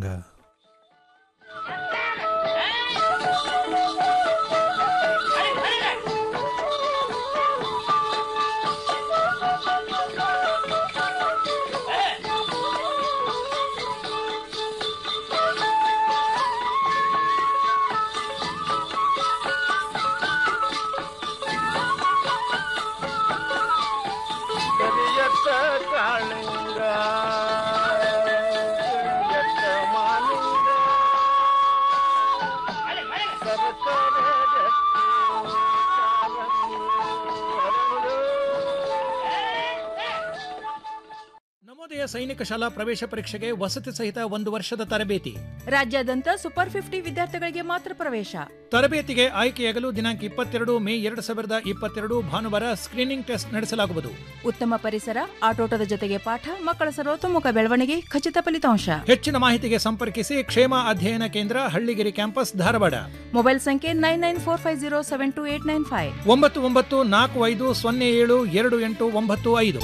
ತರಂಗ ಕರಿಯತ್ತ ಕಾಳಿಂಗ ಕರಿಯತ್ತ ಮಾಲಿಂಗ ಸರಸರ ಗಟ್ಟಿ ಕಾಲಂಗಿ ಹರಳು. ನವೋದಯ ಸೈನಿಕ ಶಾಲಾ ಪ್ರವೇಶ ಪರೀಕ್ಷೆಗೆ ವಸತಿ ಸಹಿತ ಒಂದು ವರ್ಷದ ತರಬೇತಿ ರಾಜ್ಯಾದ್ಯಂತ ಸೂಪರ್ ಫಿಫ್ಟಿ ವಿದ್ಯಾರ್ಥಿಗಳಿಗೆ ಮಾತ್ರ ಪ್ರವೇಶ ತರಬೇತಿಗೆ ಆಯ್ಕೆಯಾಗಲು ದಿನಾಂಕ ಇಪ್ಪತ್ತೆರಡು ಮೇ ಎರಡು ಸಾವಿರದ ಇಪ್ಪತ್ತೆರಡು ಭಾನುವಾರ ಸ್ಕ್ರೀನಿಂಗ್ ಟೆಸ್ಟ್ ನಡೆಸಲಾಗುವುದು ಉತ್ತಮ ಪರಿಸರ ಆಟೋಟದ ಜೊತೆಗೆ ಪಾಠ ಮಕ್ಕಳ ಸರ್ವತೋಮುಖ ಬೆಳವಣಿಗೆ ಖಚಿತ ಫಲಿತಾಂಶ ಹೆಚ್ಚಿನ ಮಾಹಿತಿಗೆ ಸಂಪರ್ಕಿಸಿ ಕ್ಷೇಮ ಅಧ್ಯಯನ ಕೇಂದ್ರ ಹಳ್ಳಿಗಿರಿ ಕ್ಯಾಂಪಸ್ ಧಾರವಾಡ ಮೊಬೈಲ್ ಸಂಖ್ಯೆ nine nine four five zero seven two eight nine five ಒಂಬತ್ತು ಒಂಬತ್ತು ನಾಲ್ಕು ಐದು ಸೊನ್ನೆ ಏಳು ಎರಡು ಎಂಟು ಒಂಬತ್ತು ಐದು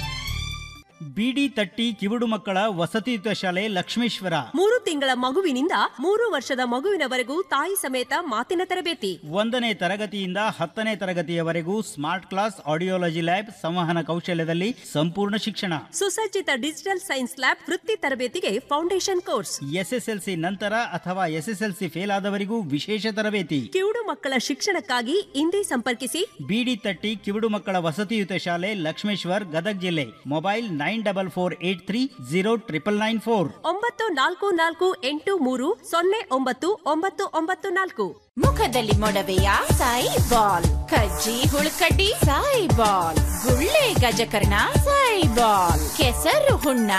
ಬಿಡಿ ತಟ್ಟಿ ಕಿವುಡು ಮಕ್ಕಳ ವಸತಿಯುತ ಶಾಲೆ ಲಕ್ಷ್ಮೇಶ್ವರ ಮೂರು ತಿಂಗಳ ಮಗುವಿನಿಂದ ಮೂರು ವರ್ಷದ ಮಗುವಿನವರೆಗೂ ತಾಯಿ ಸಮೇತ ಮಾತಿನ ತರಬೇತಿ ಒಂದನೇ ತರಗತಿಯಿಂದ ಹತ್ತನೇ ತರಗತಿಯವರೆಗೂ ಸ್ಮಾರ್ಟ್ ಕ್ಲಾಸ್ ಆಡಿಯೋಲಜಿ ಲ್ಯಾಬ್ ಸಂವಹನ ಕೌಶಲ್ಯದಲ್ಲಿ ಸಂಪೂರ್ಣ ಶಿಕ್ಷಣ ಸುಸಜ್ಜಿತ ಡಿಜಿಟಲ್ ಸೈನ್ಸ್ ಲ್ಯಾಬ್ ವೃತ್ತಿ ತರಬೇತಿಗೆ ಫೌಂಡೇಶನ್ ಕೋರ್ಸ್ ಎಸ್ಎಸ್ಎಲ್ಸಿ ನಂತರ ಅಥವಾ ಎಸ್ಎಸ್ಎಲ್ಸಿ ಫೇಲ್ ಆದವರಿಗೂ ವಿಶೇಷ ತರಬೇತಿ ಕಿವುಡು ಮಕ್ಕಳ ಶಿಕ್ಷಣಕ್ಕಾಗಿ ಇಂದೇ ಸಂಪರ್ಕಿಸಿ ಬಿಡಿ ತಟ್ಟಿ ಕಿವುಡು ಮಕ್ಕಳ ವಸತಿಯುತ ಶಾಲೆ ಲಕ್ಷ್ಮೇಶ್ವರ್ ಗದಗ್ ಜಿಲ್ಲೆ mobile nine double four eight three zero triple nine four ಒಂಬತ್ತು ನಾಲ್ಕು ನಾಲ್ಕು ಎಂಟು ಮೂರು ಸೊನ್ನೆ ಒಂಬತ್ತು ಒಂಬತ್ತು ಒಂಬತ್ತು ನಾಲ್ಕು ಮುಖದಲ್ಲಿ ಮೊಡವೆಯ ಸಾಯಿ ಬಾಲ್ ಕಜ್ಜಿ ಹುಳುಕಡ್ಡಿ ಸಾಯಿ ಬಾಲ್ ಗುಳ್ಳೆ ಗಜಕರ್ಣ ಸಾಯಿ ಬಾಲ್ ಕೆಸರು ಹುಣ್ಣ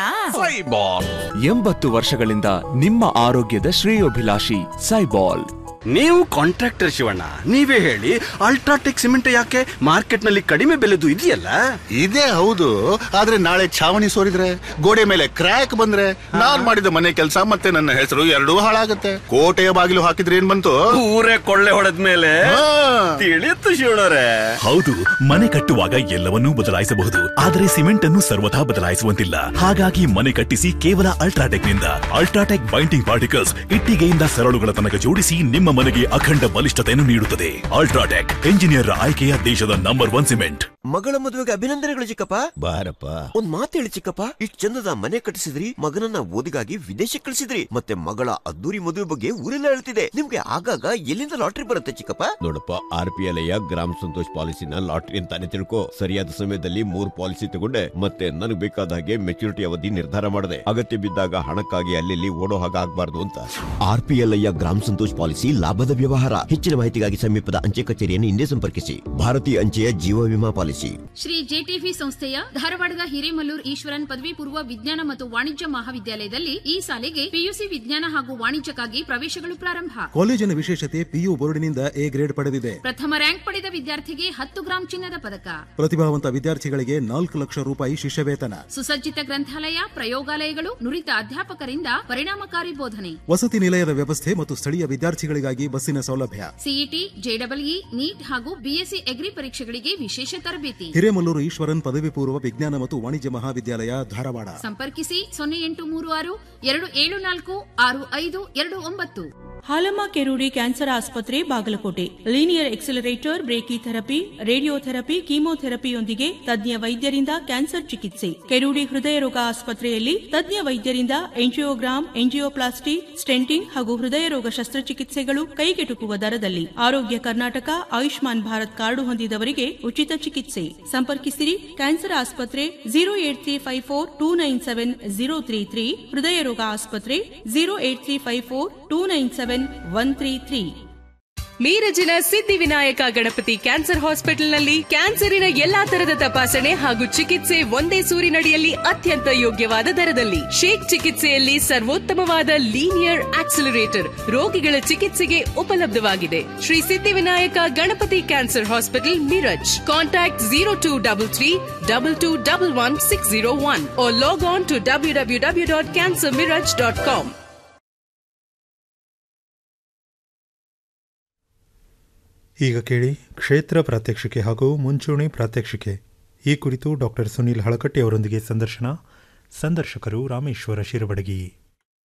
ಎಂಬತ್ತು ವರ್ಷಗಳಿಂದ ನಿಮ್ಮ ಆರೋಗ್ಯದ ಶ್ರೇಯೋಭಿಲಾಷಿ ಸೈಬಾಲ್ ನೀವು ಕಾಂಟ್ರಾಕ್ಟರ್ ಶಿವಣ್ಣ ನೀವೇ ಹೇಳಿ ಅಲ್ಟ್ರಾಟೆಕ್ ಸಿಮೆಂಟ್ ಯಾಕೆ ಮಾರ್ಕೆಟ್ ನಲ್ಲಿ ಕಡಿಮೆ ಬೆಲೆದು ಇದೆಯಲ್ಲ ಇದೇ ಹೌದು ಆದ್ರೆ ನಾಳೆ ಛಾವಣಿ ಸೋರಿದ್ರೆ ಗೋಡೆ ಮೇಲೆ ಕ್ರ್ಯಾಕ್ ಬಂದ್ರೆ ನಾನ್ ಮಾಡಿದ ಮನೆ ಕೆಲಸ ಮತ್ತೆ ನನ್ನ ಹೆಸರು ಎರಡೂ ಹಾಳಾಗತ್ತೆ ಕೋಟೆಯ ಬಾಗಿಲು ಹಾಕಿದ್ರೆ ಏನ್ ಬಂತು ಊರೇ ಕೊಳ್ಳೆ ಹೊಡೆದ ಮೇಲೆ ತಿಳಿಯುತ್ತು ಶಿವಣ್ಣರೇ ಹೌದು ಮನೆ ಕಟ್ಟುವಾಗ ಎಲ್ಲವನ್ನೂ ಬದಲಾಯಿಸಬಹುದು ಆದರೆ ಸಿಮೆಂಟ್ ಅನ್ನು ಸರ್ವಥಾ ಬದಲಾಯಿಸುವಂತಿಲ್ಲ ಹಾಗಾಗಿ ಮನೆ ಕಟ್ಟಿಸಿ ಕೇವಲ ಅಲ್ಟ್ರಾಟೆಕ್ ನಿಂದ ಅಲ್ಟ್ರಾಟೆಕ್ ಬೈಂಡಿಂಗ್ ಪಾರ್ಟಿಕಲ್ಸ್ ಇಟ್ಟಿಗೆಯಿಂದ ಸರಳುಗಳ ತನಕ ಜೋಡಿಸಿ ನಿಮ್ಮ ಮನೆಗೆ ಅಖಂಡ ಬಲಿಷ್ಠತೆಯನ್ನು ನೀಡುತ್ತದೆ ಅಲ್ಟ್ರಾಟೆಕ್ ಎಂಜಿನಿಯರ್ ಆಯ್ಕೆಯ ದೇಶದ ನಂಬರ್ ಒನ್ ಸಿಮೆಂಟ್ ಮಗಳ ಮದುವೆಗೆ ಅಭಿನಂದನೆಗಳು ಚಿಕ್ಕಪ್ಪ ಬಾರಪ್ಪ ಒಂದ್ ಮಾತು ಹೇಳಿ ಚಿಕ್ಕಪ್ಪ ಇಷ್ಟ್ ಚಂದದ ಮನೆ ಕಟ್ಟಿಸಿದ್ರಿ ಮಗನನ್ನ ಓದಿಗಾಗಿ ವಿದೇಶಕ್ಕೆ ಕಳಿಸಿದ್ರಿ ಮತ್ತೆ ಮಗಳ ಅದ್ದೂರಿ ಮದುವೆ ಬಗ್ಗೆ ಊರೆಲ್ಲ ಹೇಳ್ತಿದೆ ನಿಮ್ಗೆ ಆಗಾಗ ಎಲ್ಲಿಂದ ಲಾಟ್ರಿ ಬರುತ್ತೆ ಚಿಕ್ಕಪ್ಪ ನೋಡಪ್ಪ ಆರ್ ಪಿ ಎಲ್ ಗ್ರಾಮ ಸಂತೋಷ್ ಪಾಲಿಸಿನ ಲಾಟ್ರಿ ಅಂತಾನೆ ತಿಳ್ಕೊ ಸರಿಯಾದ ಸಮಯದಲ್ಲಿ ಮೂರ್ ಪಾಲಿಸಿ ತಗೊಂಡೆ ಮತ್ತೆ ನನಗೆ ಬೇಕಾದ ಹಾಗೆ ಮೆಚುರಿಟಿ ಅವಧಿ ನಿರ್ಧಾರ ಮಾಡಿದೆ ಅಗತ್ಯ ಬಿದ್ದಾಗ ಹಣಕ್ಕಾಗಿ ಅಲ್ಲಿ ಓಡೋ ಹಾಗೆ ಆಗ್ಬಾರ್ದು ಅಂತ ಆರ್ ಪಿ ಎಲ್ ಗ್ರಾಮ ಸಂತೋಷ್ ಪಾಲಿಸಿ ಲಾಭದ ವ್ಯವಹಾರ ಹೆಚ್ಚಿನ ಮಾಹಿತಿಗಾಗಿ ಸಮೀಪದ ಅಂಚೆ ಕಚೇರಿಯನ್ನು ಹಿಂದೆ ಸಂಪರ್ಕಿಸಿ ಭಾರತೀಯ ಅಂಚೆಯ ಜೀವ ವಿಮಾ ಪಾಲಿಸಿ ಶ್ರೀ ಜೆಟಿವಿ ಸಂಸ್ಥೆಯ ಧಾರವಾಡದ ಹಿರೇಮಲ್ಲೂರ್ ಈಶ್ವರನ್ ಪದವಿ ಪೂರ್ವ ವಿಜ್ಞಾನ ಮತ್ತು ವಾಣಿಜ್ಯ ಮಹಾವಿದ್ಯಾಲಯದಲ್ಲಿ ಈ ಸಾಲಿಗೆ ಪಿಯುಸಿ ವಿಜ್ಞಾನ ಹಾಗೂ ವಾಣಿಜ್ಯಕ್ಕಾಗಿ ಪ್ರವೇಶಗಳು ಪ್ರಾರಂಭ ಕಾಲೇಜಿನ ವಿಶೇಷತೆ ಪಿಯು ಬೋರ್ಡಿನಿಂದ ಎ ಗ್ರೇಡ್ ಪಡೆದಿದೆ ಪ್ರಥಮ ರ್ಯಾಂಕ್ ಪಡೆದ ವಿದ್ಯಾರ್ಥಿಗೆ ಹತ್ತು ಗ್ರಾಂ ಚಿನ್ನದ ಪದಕ ಪ್ರತಿಭಾವಂತ ವಿದ್ಯಾರ್ಥಿಗಳಿಗೆ ನಾಲ್ಕು ಲಕ್ಷ ರೂಪಾಯಿ ಶಿಷ್ಯ ವೇತನ ಸುಸಜ್ಜಿತ ಗ್ರಂಥಾಲಯ ಪ್ರಯೋಗಾಲಯಗಳು ನುರಿತ ಅಧ್ಯಾಪಕರಿಂದ ಪರಿಣಾಮಕಾರಿ ಬೋಧನೆ ವಸತಿ ನಿಲಯದ ವ್ಯವಸ್ಥೆ ಮತ್ತು ಸ್ಥಳೀಯ ವಿದ್ಯಾರ್ಥಿಗಳಿಗಾಗಿ ಬಸ್ಸಿನ ಸೌಲಭ್ಯ ಸಿಇಟಿ ಜೆಡಬ್ಲ್ಇ ನೀಟ್ ಹಾಗೂ ಬಿಎಸ್ಸಿ ಎಗ್ರಿ ಪರೀಕ್ಷೆಗಳಿಗೆ ವಿಶೇಷ ತರಬೇತಿ ಹಿರೇಮಲ್ಲೂರು ಈಶ್ವರನ್ ಪದವಿ ಪೂರ್ವ ವಿಜ್ಞಾನ ಮತ್ತು ವಾಣಿಜ್ಯ ಮಹಾವಿದ್ಯಾಲಯ ಧಾರವಾಡ ಸಂಪರ್ಕಿಸಿ ಸೊನ್ನೆ ಎಂಟು ಮೂರು ಆರು ಎರಡು ಏಳು ನಾಲ್ಕು ಆರು ಐದು ಎರಡು ಒಂಬತ್ತು ಹಾಲಮ್ಮ ಕೆರೂಡಿ ಕ್ಯಾನ್ಸರ್ ಆಸ್ಪತ್ರೆ Bagalkote linear accelerator brachytherapy radiotherapy ಕೀಮೋಥೆರಪಿಯೊಂದಿಗೆ ತಜ್ಞ ವೈದ್ಯರಿಂದ ಕ್ಯಾನ್ಸರ್ ಚಿಕಿತ್ಸೆ ಕೆರೂಡಿ ಹೃದಯ ರೋಗ ಆಸ್ಪತ್ರೆಯಲ್ಲಿ ತಜ್ಞ ವೈದ್ಯರಿಂದ ಎಂಜಿಯೋಗ್ರಾಮ್ ಎಂಜಿಯೋಪ್ಲಾಸ್ಟಿ ಸ್ಟೆಂಟಿಂಗ್ ಹಾಗೂ ಹೃದಯ ರೋಗ ಶಸ್ತ್ರಚಿಕಿತ್ಸೆಗಳು ಕೈಗೆಟುಕುವ ದರದಲ್ಲಿ ಆರೋಗ್ಯ ಕರ್ನಾಟಕ ಆಯುಷ್ಮಾನ್ ಭಾರತ್ ಕಾರ್ಡು ಹೊಂದಿದವರಿಗೆ ಉಚಿತ ಚಿಕಿತ್ಸೆ ಸಂಪರ್ಕಿಸಿರಿ ಕ್ಯಾನ್ಸರ್ ಆಸ್ಪತ್ರೆ zero eight three five four two nine seven zero three three ಹೃದಯ ರೋಗ ಆಸ್ಪತ್ರೆ zero eight three five four two nine seven one three three ಮೀರಜಿನ ಸಿದ್ಧಿವಿನಾಯಕ ಗಣಪತಿ ಕ್ಯಾನ್ಸರ್ ಹಾಸ್ಪಿಟಲ್ನಲ್ಲಿ ಕ್ಯಾನ್ಸರಿನ ಎಲ್ಲಾ ತರದ ತಪಾಸಣೆ ಹಾಗೂ ಚಿಕಿತ್ಸೆ ಒಂದೇ ಸೂರಿನಡಿಯಲ್ಲಿ ಅತ್ಯಂತ ಯೋಗ್ಯವಾದ ದರದಲ್ಲಿ ಶೇಕ್ ಚಿಕಿತ್ಸೆಯಲ್ಲಿ ಸರ್ವೋತ್ತಮವಾದ ಲೀನಿಯರ್ ಆಕ್ಸಿಲರೇಟರ್ ರೋಗಿಗಳ ಚಿಕಿತ್ಸೆಗೆ ಉಪಲಬ್ಧವಾಗಿದೆ Shri Siddhivinayak Ganapati cancer hospital Miraj contact zero two double three double two double one six zero one log on to W W W dot cancer Miraj dot com ಈಗ ಕೇಳಿ ಕ್ಷೇತ್ರ ಪ್ರಾತ್ಯಕ್ಷಿಕೆ ಹಾಗೂ ಮುಂಚೂಣಿ ಪ್ರಾತ್ಯಕ್ಷಿಕೆ ಈ ಕುರಿತು ಡಾಕ್ಟರ್ ಸುನೀಲ್ ಹಳಕಟ್ಟಿ ಅವರೊಂದಿಗೆ ಸಂದರ್ಶನ ಸಂದರ್ಶಕರು ರಾಮೇಶ್ವರ ಶಿರಬಡಗಿ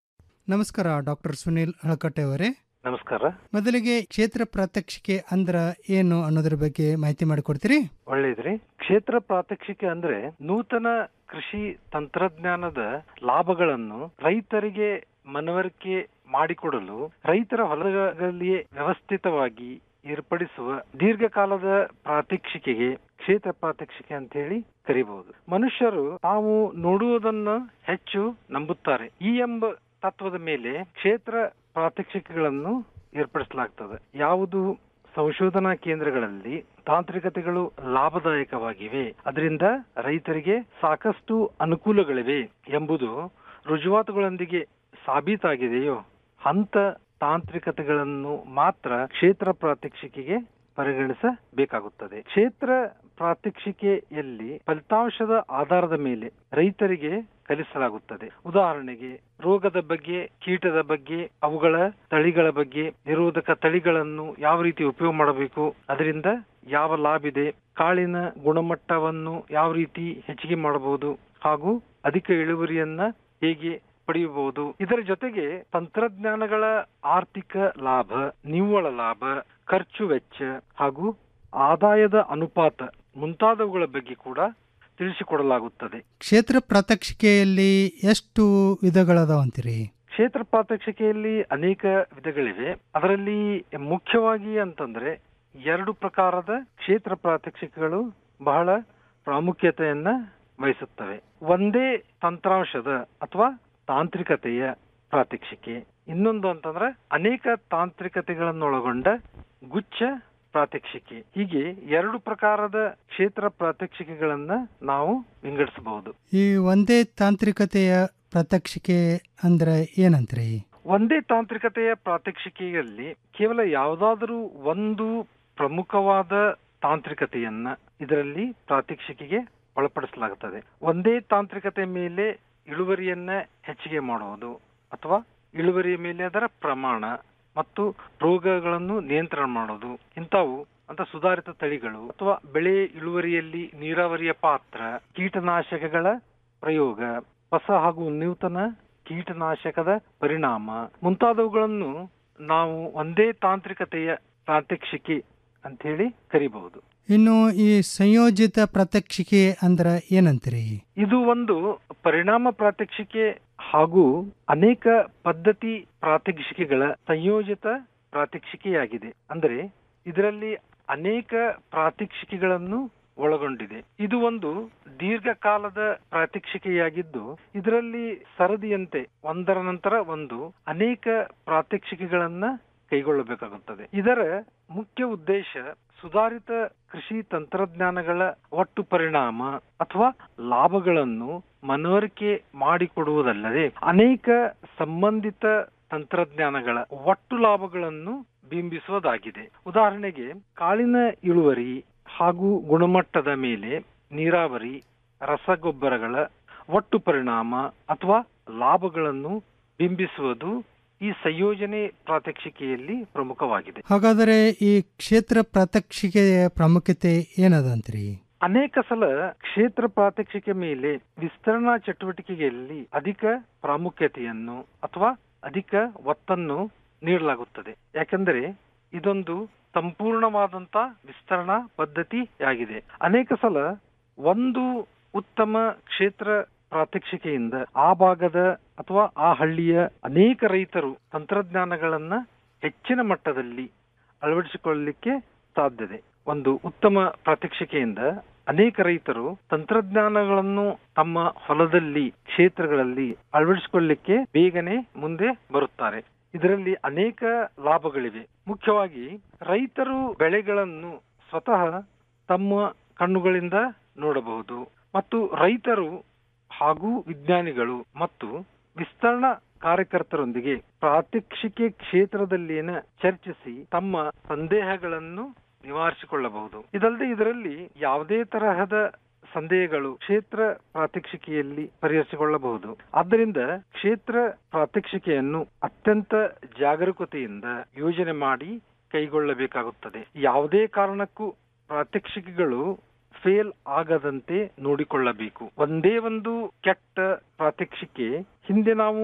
ನಮಸ್ಕಾರ ಡಾಕ್ಟರ್ ಸುನಿಲ್ ಹಳಕಟ್ಟೆ ಅವರೇ ನಮಸ್ಕಾರ ಮೊದಲಿಗೆ ಕ್ಷೇತ್ರ ಪ್ರಾತ್ಯಕ್ಷಿಕೆ ಅಂದ್ರ ಏನು ಅನ್ನೋದ್ರ ಬಗ್ಗೆ ಮಾಹಿತಿ ಮಾಡಿಕೊಡ್ತೀರಿ ಒಳ್ಳೇದ್ರಿ ಕ್ಷೇತ್ರ ಪ್ರಾತ್ಯಕ್ಷಿಕೆ ಅಂದ್ರೆ ನೂತನ ಕೃಷಿ ತಂತ್ರಜ್ಞಾನದ ಲಾಭಗಳನ್ನು ರೈತರಿಗೆ ಮನವರಿಕೆ ಮಾಡಿಕೊಡಲು ರೈತರ ಹೊಲಗಳಲ್ಲಿಯೇ ವ್ಯವಸ್ಥಿತವಾಗಿ ಏರ್ಪಡಿಸುವ ದೀರ್ಘಕಾಲದ ಪ್ರಾತ್ಯಕ್ಷಿಕೆಗೆ ಕ್ಷೇತ್ರ ಪ್ರಾತ್ಯಕ್ಷಿಕೆ ಅಂತ ಹೇಳಿ ಕರಿಬಹುದು ಮನುಷ್ಯರು ತಾವು ನೋಡುವುದನ್ನ ಹೆಚ್ಚು ನಂಬುತ್ತಾರೆ ಈ ಎಂಬ ತತ್ವದ ಮೇಲೆ ಕ್ಷೇತ್ರ ಪ್ರಾತ್ಯಕ್ಷಿಕೆಗಳನ್ನು ಏರ್ಪಡಿಸಲಾಗ್ತದೆ ಯಾವುದು ಸಂಶೋಧನಾ ಕೇಂದ್ರಗಳಲ್ಲಿ ತಾಂತ್ರಿಕತೆಗಳು ಲಾಭದಾಯಕವಾಗಿವೆ ಅದರಿಂದ ರೈತರಿಗೆ ಸಾಕಷ್ಟು ಅನುಕೂಲಗಳಿವೆ ಎಂಬುದು ರುಜುವಾತುಗಳೊಂದಿಗೆ ಸಾಬೀತಾಗಿದೆಯೋ ಅಂತ ತಾಂತ್ರಿಕತೆಗಳನ್ನು ಮಾತ್ರ ಕ್ಷೇತ್ರ ಪ್ರಾತ್ಯಕ್ಷಿಕೆಗೆ ಪರಿಗಣಿಸಬೇಕಾಗುತ್ತದೆ ಕ್ಷೇತ್ರ ಪ್ರಾತ್ಯಕ್ಷಿಕೆಯಲ್ಲಿ ಫಲಿತಾಂಶದ ಆಧಾರದ ಮೇಲೆ ರೈತರಿಗೆ ಕಲಿಸಲಾಗುತ್ತದೆ ಉದಾಹರಣೆಗೆ ರೋಗದ ಬಗ್ಗೆ ಕೀಟದ ಬಗ್ಗೆ ಅವುಗಳ ತಳಿಗಳ ಬಗ್ಗೆ ನಿರೋಧಕ ತಳಿಗಳನ್ನು ಯಾವ ರೀತಿ ಉಪಯೋಗ ಮಾಡಬೇಕು ಅದರಿಂದ ಯಾವ ಲಾಭ ಇದೆ ಕಾಳಿನ ಗುಣಮಟ್ಟವನ್ನು ಯಾವ ರೀತಿ ಹೆಚ್ಚಿಗೆ ಮಾಡಬಹುದು ಹಾಗೂ ಅಧಿಕ ಇಳುವರಿಯನ್ನ ಹೇಗೆ ಪಡೆಯಬಹುದು ಇದರ ಜೊತೆಗೆ ತಂತ್ರಜ್ಞಾನಗಳ ಆರ್ಥಿಕ ಲಾಭ ನಿವ್ವಳ ಲಾಭ ಖರ್ಚು ವೆಚ್ಚ ಹಾಗೂ ಆದಾಯದ ಅನುಪಾತ ಮುಂತಾದವುಗಳ ಬಗ್ಗೆ ಕೂಡ ತಿಳಿಸಿಕೊಡಲಾಗುತ್ತದೆ ಕ್ಷೇತ್ರ ಪ್ರಾತ್ಯಕ್ಷಿಕೆಯಲ್ಲಿ ಎಷ್ಟು ವಿಧಗಳದಾವ ಅಂತೀರಿ ಕ್ಷೇತ್ರ ಪ್ರಾತ್ಯಕ್ಷಿಕೆಯಲ್ಲಿ ಅನೇಕ ವಿಧಗಳಿವೆ ಅದರಲ್ಲಿ ಮುಖ್ಯವಾಗಿ ಅಂತಂದ್ರೆ ಎರಡು ಪ್ರಕಾರದ ಕ್ಷೇತ್ರ ಪ್ರಾತ್ಯಕ್ಷಿಕೆಗಳು ಬಹಳ ಪ್ರಾಮುಖ್ಯತೆಯನ್ನ ವಹಿಸುತ್ತವೆ ಒಂದೇ ತಂತ್ರಾಂಶದ ಅಥವಾ ತಾಂತ್ರಿಕತೆಯ ಪ್ರಾತ್ಯಕ್ಷಿಕೆ ಇನ್ನೊಂದು ಅಂತಂದ್ರೆ ಅನೇಕ ತಾಂತ್ರಿಕತೆಗಳನ್ನೊಳಗೊಂಡ ಗುಚ್ಛ ಪ್ರಾತ್ಯಕ್ಷಿಕೆ ಹೀಗೆ ಎರಡು ಪ್ರಕಾರದ ಕ್ಷೇತ್ರ ಪ್ರಾತ್ಯಕ್ಷಿಕೆಗಳನ್ನ ನಾವು ವಿಂಗಡಿಸಬಹುದು ಈ ಒಂದೇ ತಾಂತ್ರಿಕತೆಯ ಪ್ರಾತ್ಯಕ್ಷಿಕೆ ಅಂದ್ರ ಏನಂತ್ರಿ ಒಂದೇ ತಾಂತ್ರಿಕತೆಯ ಪ್ರಾತ್ಯಕ್ಷಿಕೆಯಲ್ಲಿ ಕೇವಲ ಯಾವುದಾದರೂ ಒಂದು ಪ್ರಮುಖವಾದ ತಾಂತ್ರಿಕತೆಯನ್ನ ಇದರಲ್ಲಿ ಪ್ರಾತ್ಯಕ್ಷಿಕೆಗೆ ಒಳಪಡಿಸಲಾಗುತ್ತದೆ ಒಂದೇ ತಾಂತ್ರಿಕತೆ ಮೇಲೆ ಇಳುವರಿಯನ್ನ ಹೆಚ್ಚಿಗೆ ಮಾಡುವುದು ಅಥವಾ ಇಳುವರಿಯ ಮೇಲೆ ಅದರ ಪ್ರಮಾಣ ಮತ್ತು ರೋಗಗಳನ್ನು ನಿಯಂತ್ರಣ ಮಾಡೋದು ಇಂಥವು ಅಂತ ಸುಧಾರಿತ ತಳಿಗಳು ಅಥವಾ ಬೆಳೆ ಇಳುವರಿಯಲ್ಲಿ ನೀರಾವರಿಯ ಪಾತ್ರ ಕೀಟನಾಶಕಗಳ ಪ್ರಯೋಗ ಹೊಸ ಹಾಗೂ ನೂತನ ಕೀಟನಾಶಕದ ಪರಿಣಾಮ ಮುಂತಾದವುಗಳನ್ನು ನಾವು ಒಂದೇ ತಾಂತ್ರಿಕತೆಯ ಪ್ರಾತ್ಯಕ್ಷಿಕೆ ಅಂತ ಹೇಳಿ ಕರಿಬಹುದು ಇನ್ನು ಈ ಸಂಯೋಜಿತ ಪ್ರಾತ್ಯಕ್ಷಿಕೆ ಅಂದ್ರ ಏನಂತೀರಿ ಇದು ಒಂದು ಪರಿಣಾಮ ಪ್ರಾತ್ಯಕ್ಷಿಕೆ ಹಾಗೂ ಅನೇಕ ಪದ್ಧತಿ ಪ್ರಾತ್ಯಕ್ಷಿಕೆಗಳ ಸಂಯೋಜಿತ ಪ್ರಾತ್ಯಕ್ಷಿಕೆಯಾಗಿದೆ ಅಂದರೆ ಇದರಲ್ಲಿ ಅನೇಕ ಪ್ರಾತ್ಯಕ್ಷಿಕೆಗಳನ್ನು ಒಳಗೊಂಡಿದೆ ಇದು ಒಂದು ದೀರ್ಘಕಾಲದ ಪ್ರಾತ್ಯಕ್ಷಿಕೆಯಾಗಿದ್ದು ಇದರಲ್ಲಿ ಸರದಿಯಂತೆ ಒಂದರ ನಂತರ ಒಂದು ಅನೇಕ ಪ್ರಾತ್ಯಕ್ಷಿಕೆಗಳನ್ನ ಕೈಗೊಳ್ಳಬೇಕಾಗುತ್ತದೆ ಇದರ ಮುಖ್ಯ ಉದ್ದೇಶ ಸುಧಾರಿತ ಕೃಷಿ ತಂತ್ರಜ್ಞಾನಗಳ ಒಟ್ಟು ಪರಿಣಾಮ ಅಥವಾ ಲಾಭಗಳನ್ನು ಮನವರಿಕೆ ಮಾಡಿಕೊಡುವುದಲ್ಲದೆ ಅನೇಕ ಸಂಬಂಧಿತ ತಂತ್ರಜ್ಞಾನಗಳ ಒಟ್ಟು ಲಾಭಗಳನ್ನು ಬಿಂಬಿಸುವುದಾಗಿದೆ ಉದಾಹರಣೆಗೆ ಕಾಳಿನ ಇಳುವರಿ ಹಾಗೂ ಗುಣಮಟ್ಟದ ಮೇಲೆ ನೀರಾವರಿ ರಸಗೊಬ್ಬರಗಳ ಒಟ್ಟು ಪರಿಣಾಮ ಅಥವಾ ಲಾಭಗಳನ್ನು ಬಿಂಬಿಸುವುದು ಈ ಸಂಯೋಜನೆ ಪ್ರಾತ್ಯಕ್ಷಿಕೆಯಲ್ಲಿ ಪ್ರಮುಖವಾಗಿದೆ ಹಾಗಾದರೆ ಈ ಕ್ಷೇತ್ರ ಪ್ರಾತ್ಯಕ್ಷಿಕೆಯ ಪ್ರಾಮುಖ್ಯತೆ ಏನದಂತ್ರಿ ಅನೇಕ ಸಲ ಕ್ಷೇತ್ರ ಪ್ರಾತ್ಯಕ್ಷಿಕೆ ಮೇಲೆ ವಿಸ್ತರಣಾ ಚಟುವಟಿಕೆಯಲ್ಲಿ ಅಧಿಕ ಪ್ರಾಮುಖ್ಯತೆಯನ್ನು ಅಥವಾ ಅಧಿಕ ಒತ್ತನ್ನು ನೀಡಲಾಗುತ್ತದೆ ಯಾಕೆಂದರೆ ಇದೊಂದು ಸಂಪೂರ್ಣವಾದಂತ ವಿಸ್ತರಣಾ ಪದ್ಧತಿಯಾಗಿದೆ ಅನೇಕ ಸಲ ಒಂದು ಉತ್ತಮ ಕ್ಷೇತ್ರ ಪ್ರಾತ್ಯಕ್ಷಿಕೆಯಿಂದ ಆ ಭಾಗದ ಅಥವಾ ಆ ಹಳ್ಳಿಯ ಅನೇಕ ರೈತರು ತಂತ್ರಜ್ಞಾನಗಳನ್ನ ಹೆಚ್ಚಿನ ಮಟ್ಟದಲ್ಲಿ ಅಳವಡಿಸಿಕೊಳ್ಳಲಿಕ್ಕೆ ಸಾಧ್ಯತೆ ಒಂದು ಉತ್ತಮ ಪ್ರಾತ್ಯಕ್ಷಿಕೆಯಿಂದ ಅನೇಕ ರೈತರು ತಂತ್ರಜ್ಞಾನಗಳನ್ನು ತಮ್ಮ ಹೊಲದಲ್ಲಿ ಕ್ಷೇತ್ರಗಳಲ್ಲಿ ಅಳವಡಿಸಿಕೊಳ್ಳಲಿಕ್ಕೆ ಬೇಗನೆ ಮುಂದೆ ಬರುತ್ತಾರೆ ಇದರಲ್ಲಿ ಅನೇಕ ಲಾಭಗಳಿವೆ ಮುಖ್ಯವಾಗಿ ರೈತರು ಬೆಳೆಗಳನ್ನು ಸ್ವತಃ ತಮ್ಮ ಕಣ್ಣುಗಳಿಂದ ನೋಡಬಹುದು ಮತ್ತು ರೈತರು ಹಾಗೂ ವಿಜ್ಞಾನಿಗಳು ಮತ್ತು ವಿಸ್ತರಣಾ ಕಾರ್ಯಕರ್ತರೊಂದಿಗೆ ಪ್ರಾತ್ಯಕ್ಷಿಕೆ ಕ್ಷೇತ್ರದಲ್ಲಿನ ಚರ್ಚಿಸಿ ತಮ್ಮ ಸಂದೇಹಗಳನ್ನು ನಿವಾರಿಸಿಕೊಳ್ಳಬಹುದು ಇದಲ್ಲದೆ ಇದರಲ್ಲಿ ಯಾವುದೇ ತರಹದ ಸಂದೇಹಗಳು ಕ್ಷೇತ್ರ ಪ್ರಾತ್ಯಕ್ಷಿಕೆಯಲ್ಲಿ ಪರಿಹರಿಸಿಕೊಳ್ಳಬಹುದು ಆದ್ದರಿಂದ ಕ್ಷೇತ್ರ ಪ್ರಾತ್ಯಕ್ಷಿಕೆಯನ್ನು ಅತ್ಯಂತ ಜಾಗರೂಕತೆಯಿಂದ ಯೋಜನೆ ಮಾಡಿ ಕೈಗೊಳ್ಳಬೇಕಾಗುತ್ತದೆ ಯಾವುದೇ ಕಾರಣಕ್ಕೂ ಪ್ರಾತ್ಯಕ್ಷಿಕೆಗಳು ಫೇಲ್ ಆಗದಂತೆ ನೋಡಿಕೊಳ್ಳಬೇಕು ಒಂದೇ ಒಂದು ಕೆಟ್ಟ ಪ್ರಾತ್ಯಕ್ಷಿಕೆ ಹಿಂದೆ ನಾವು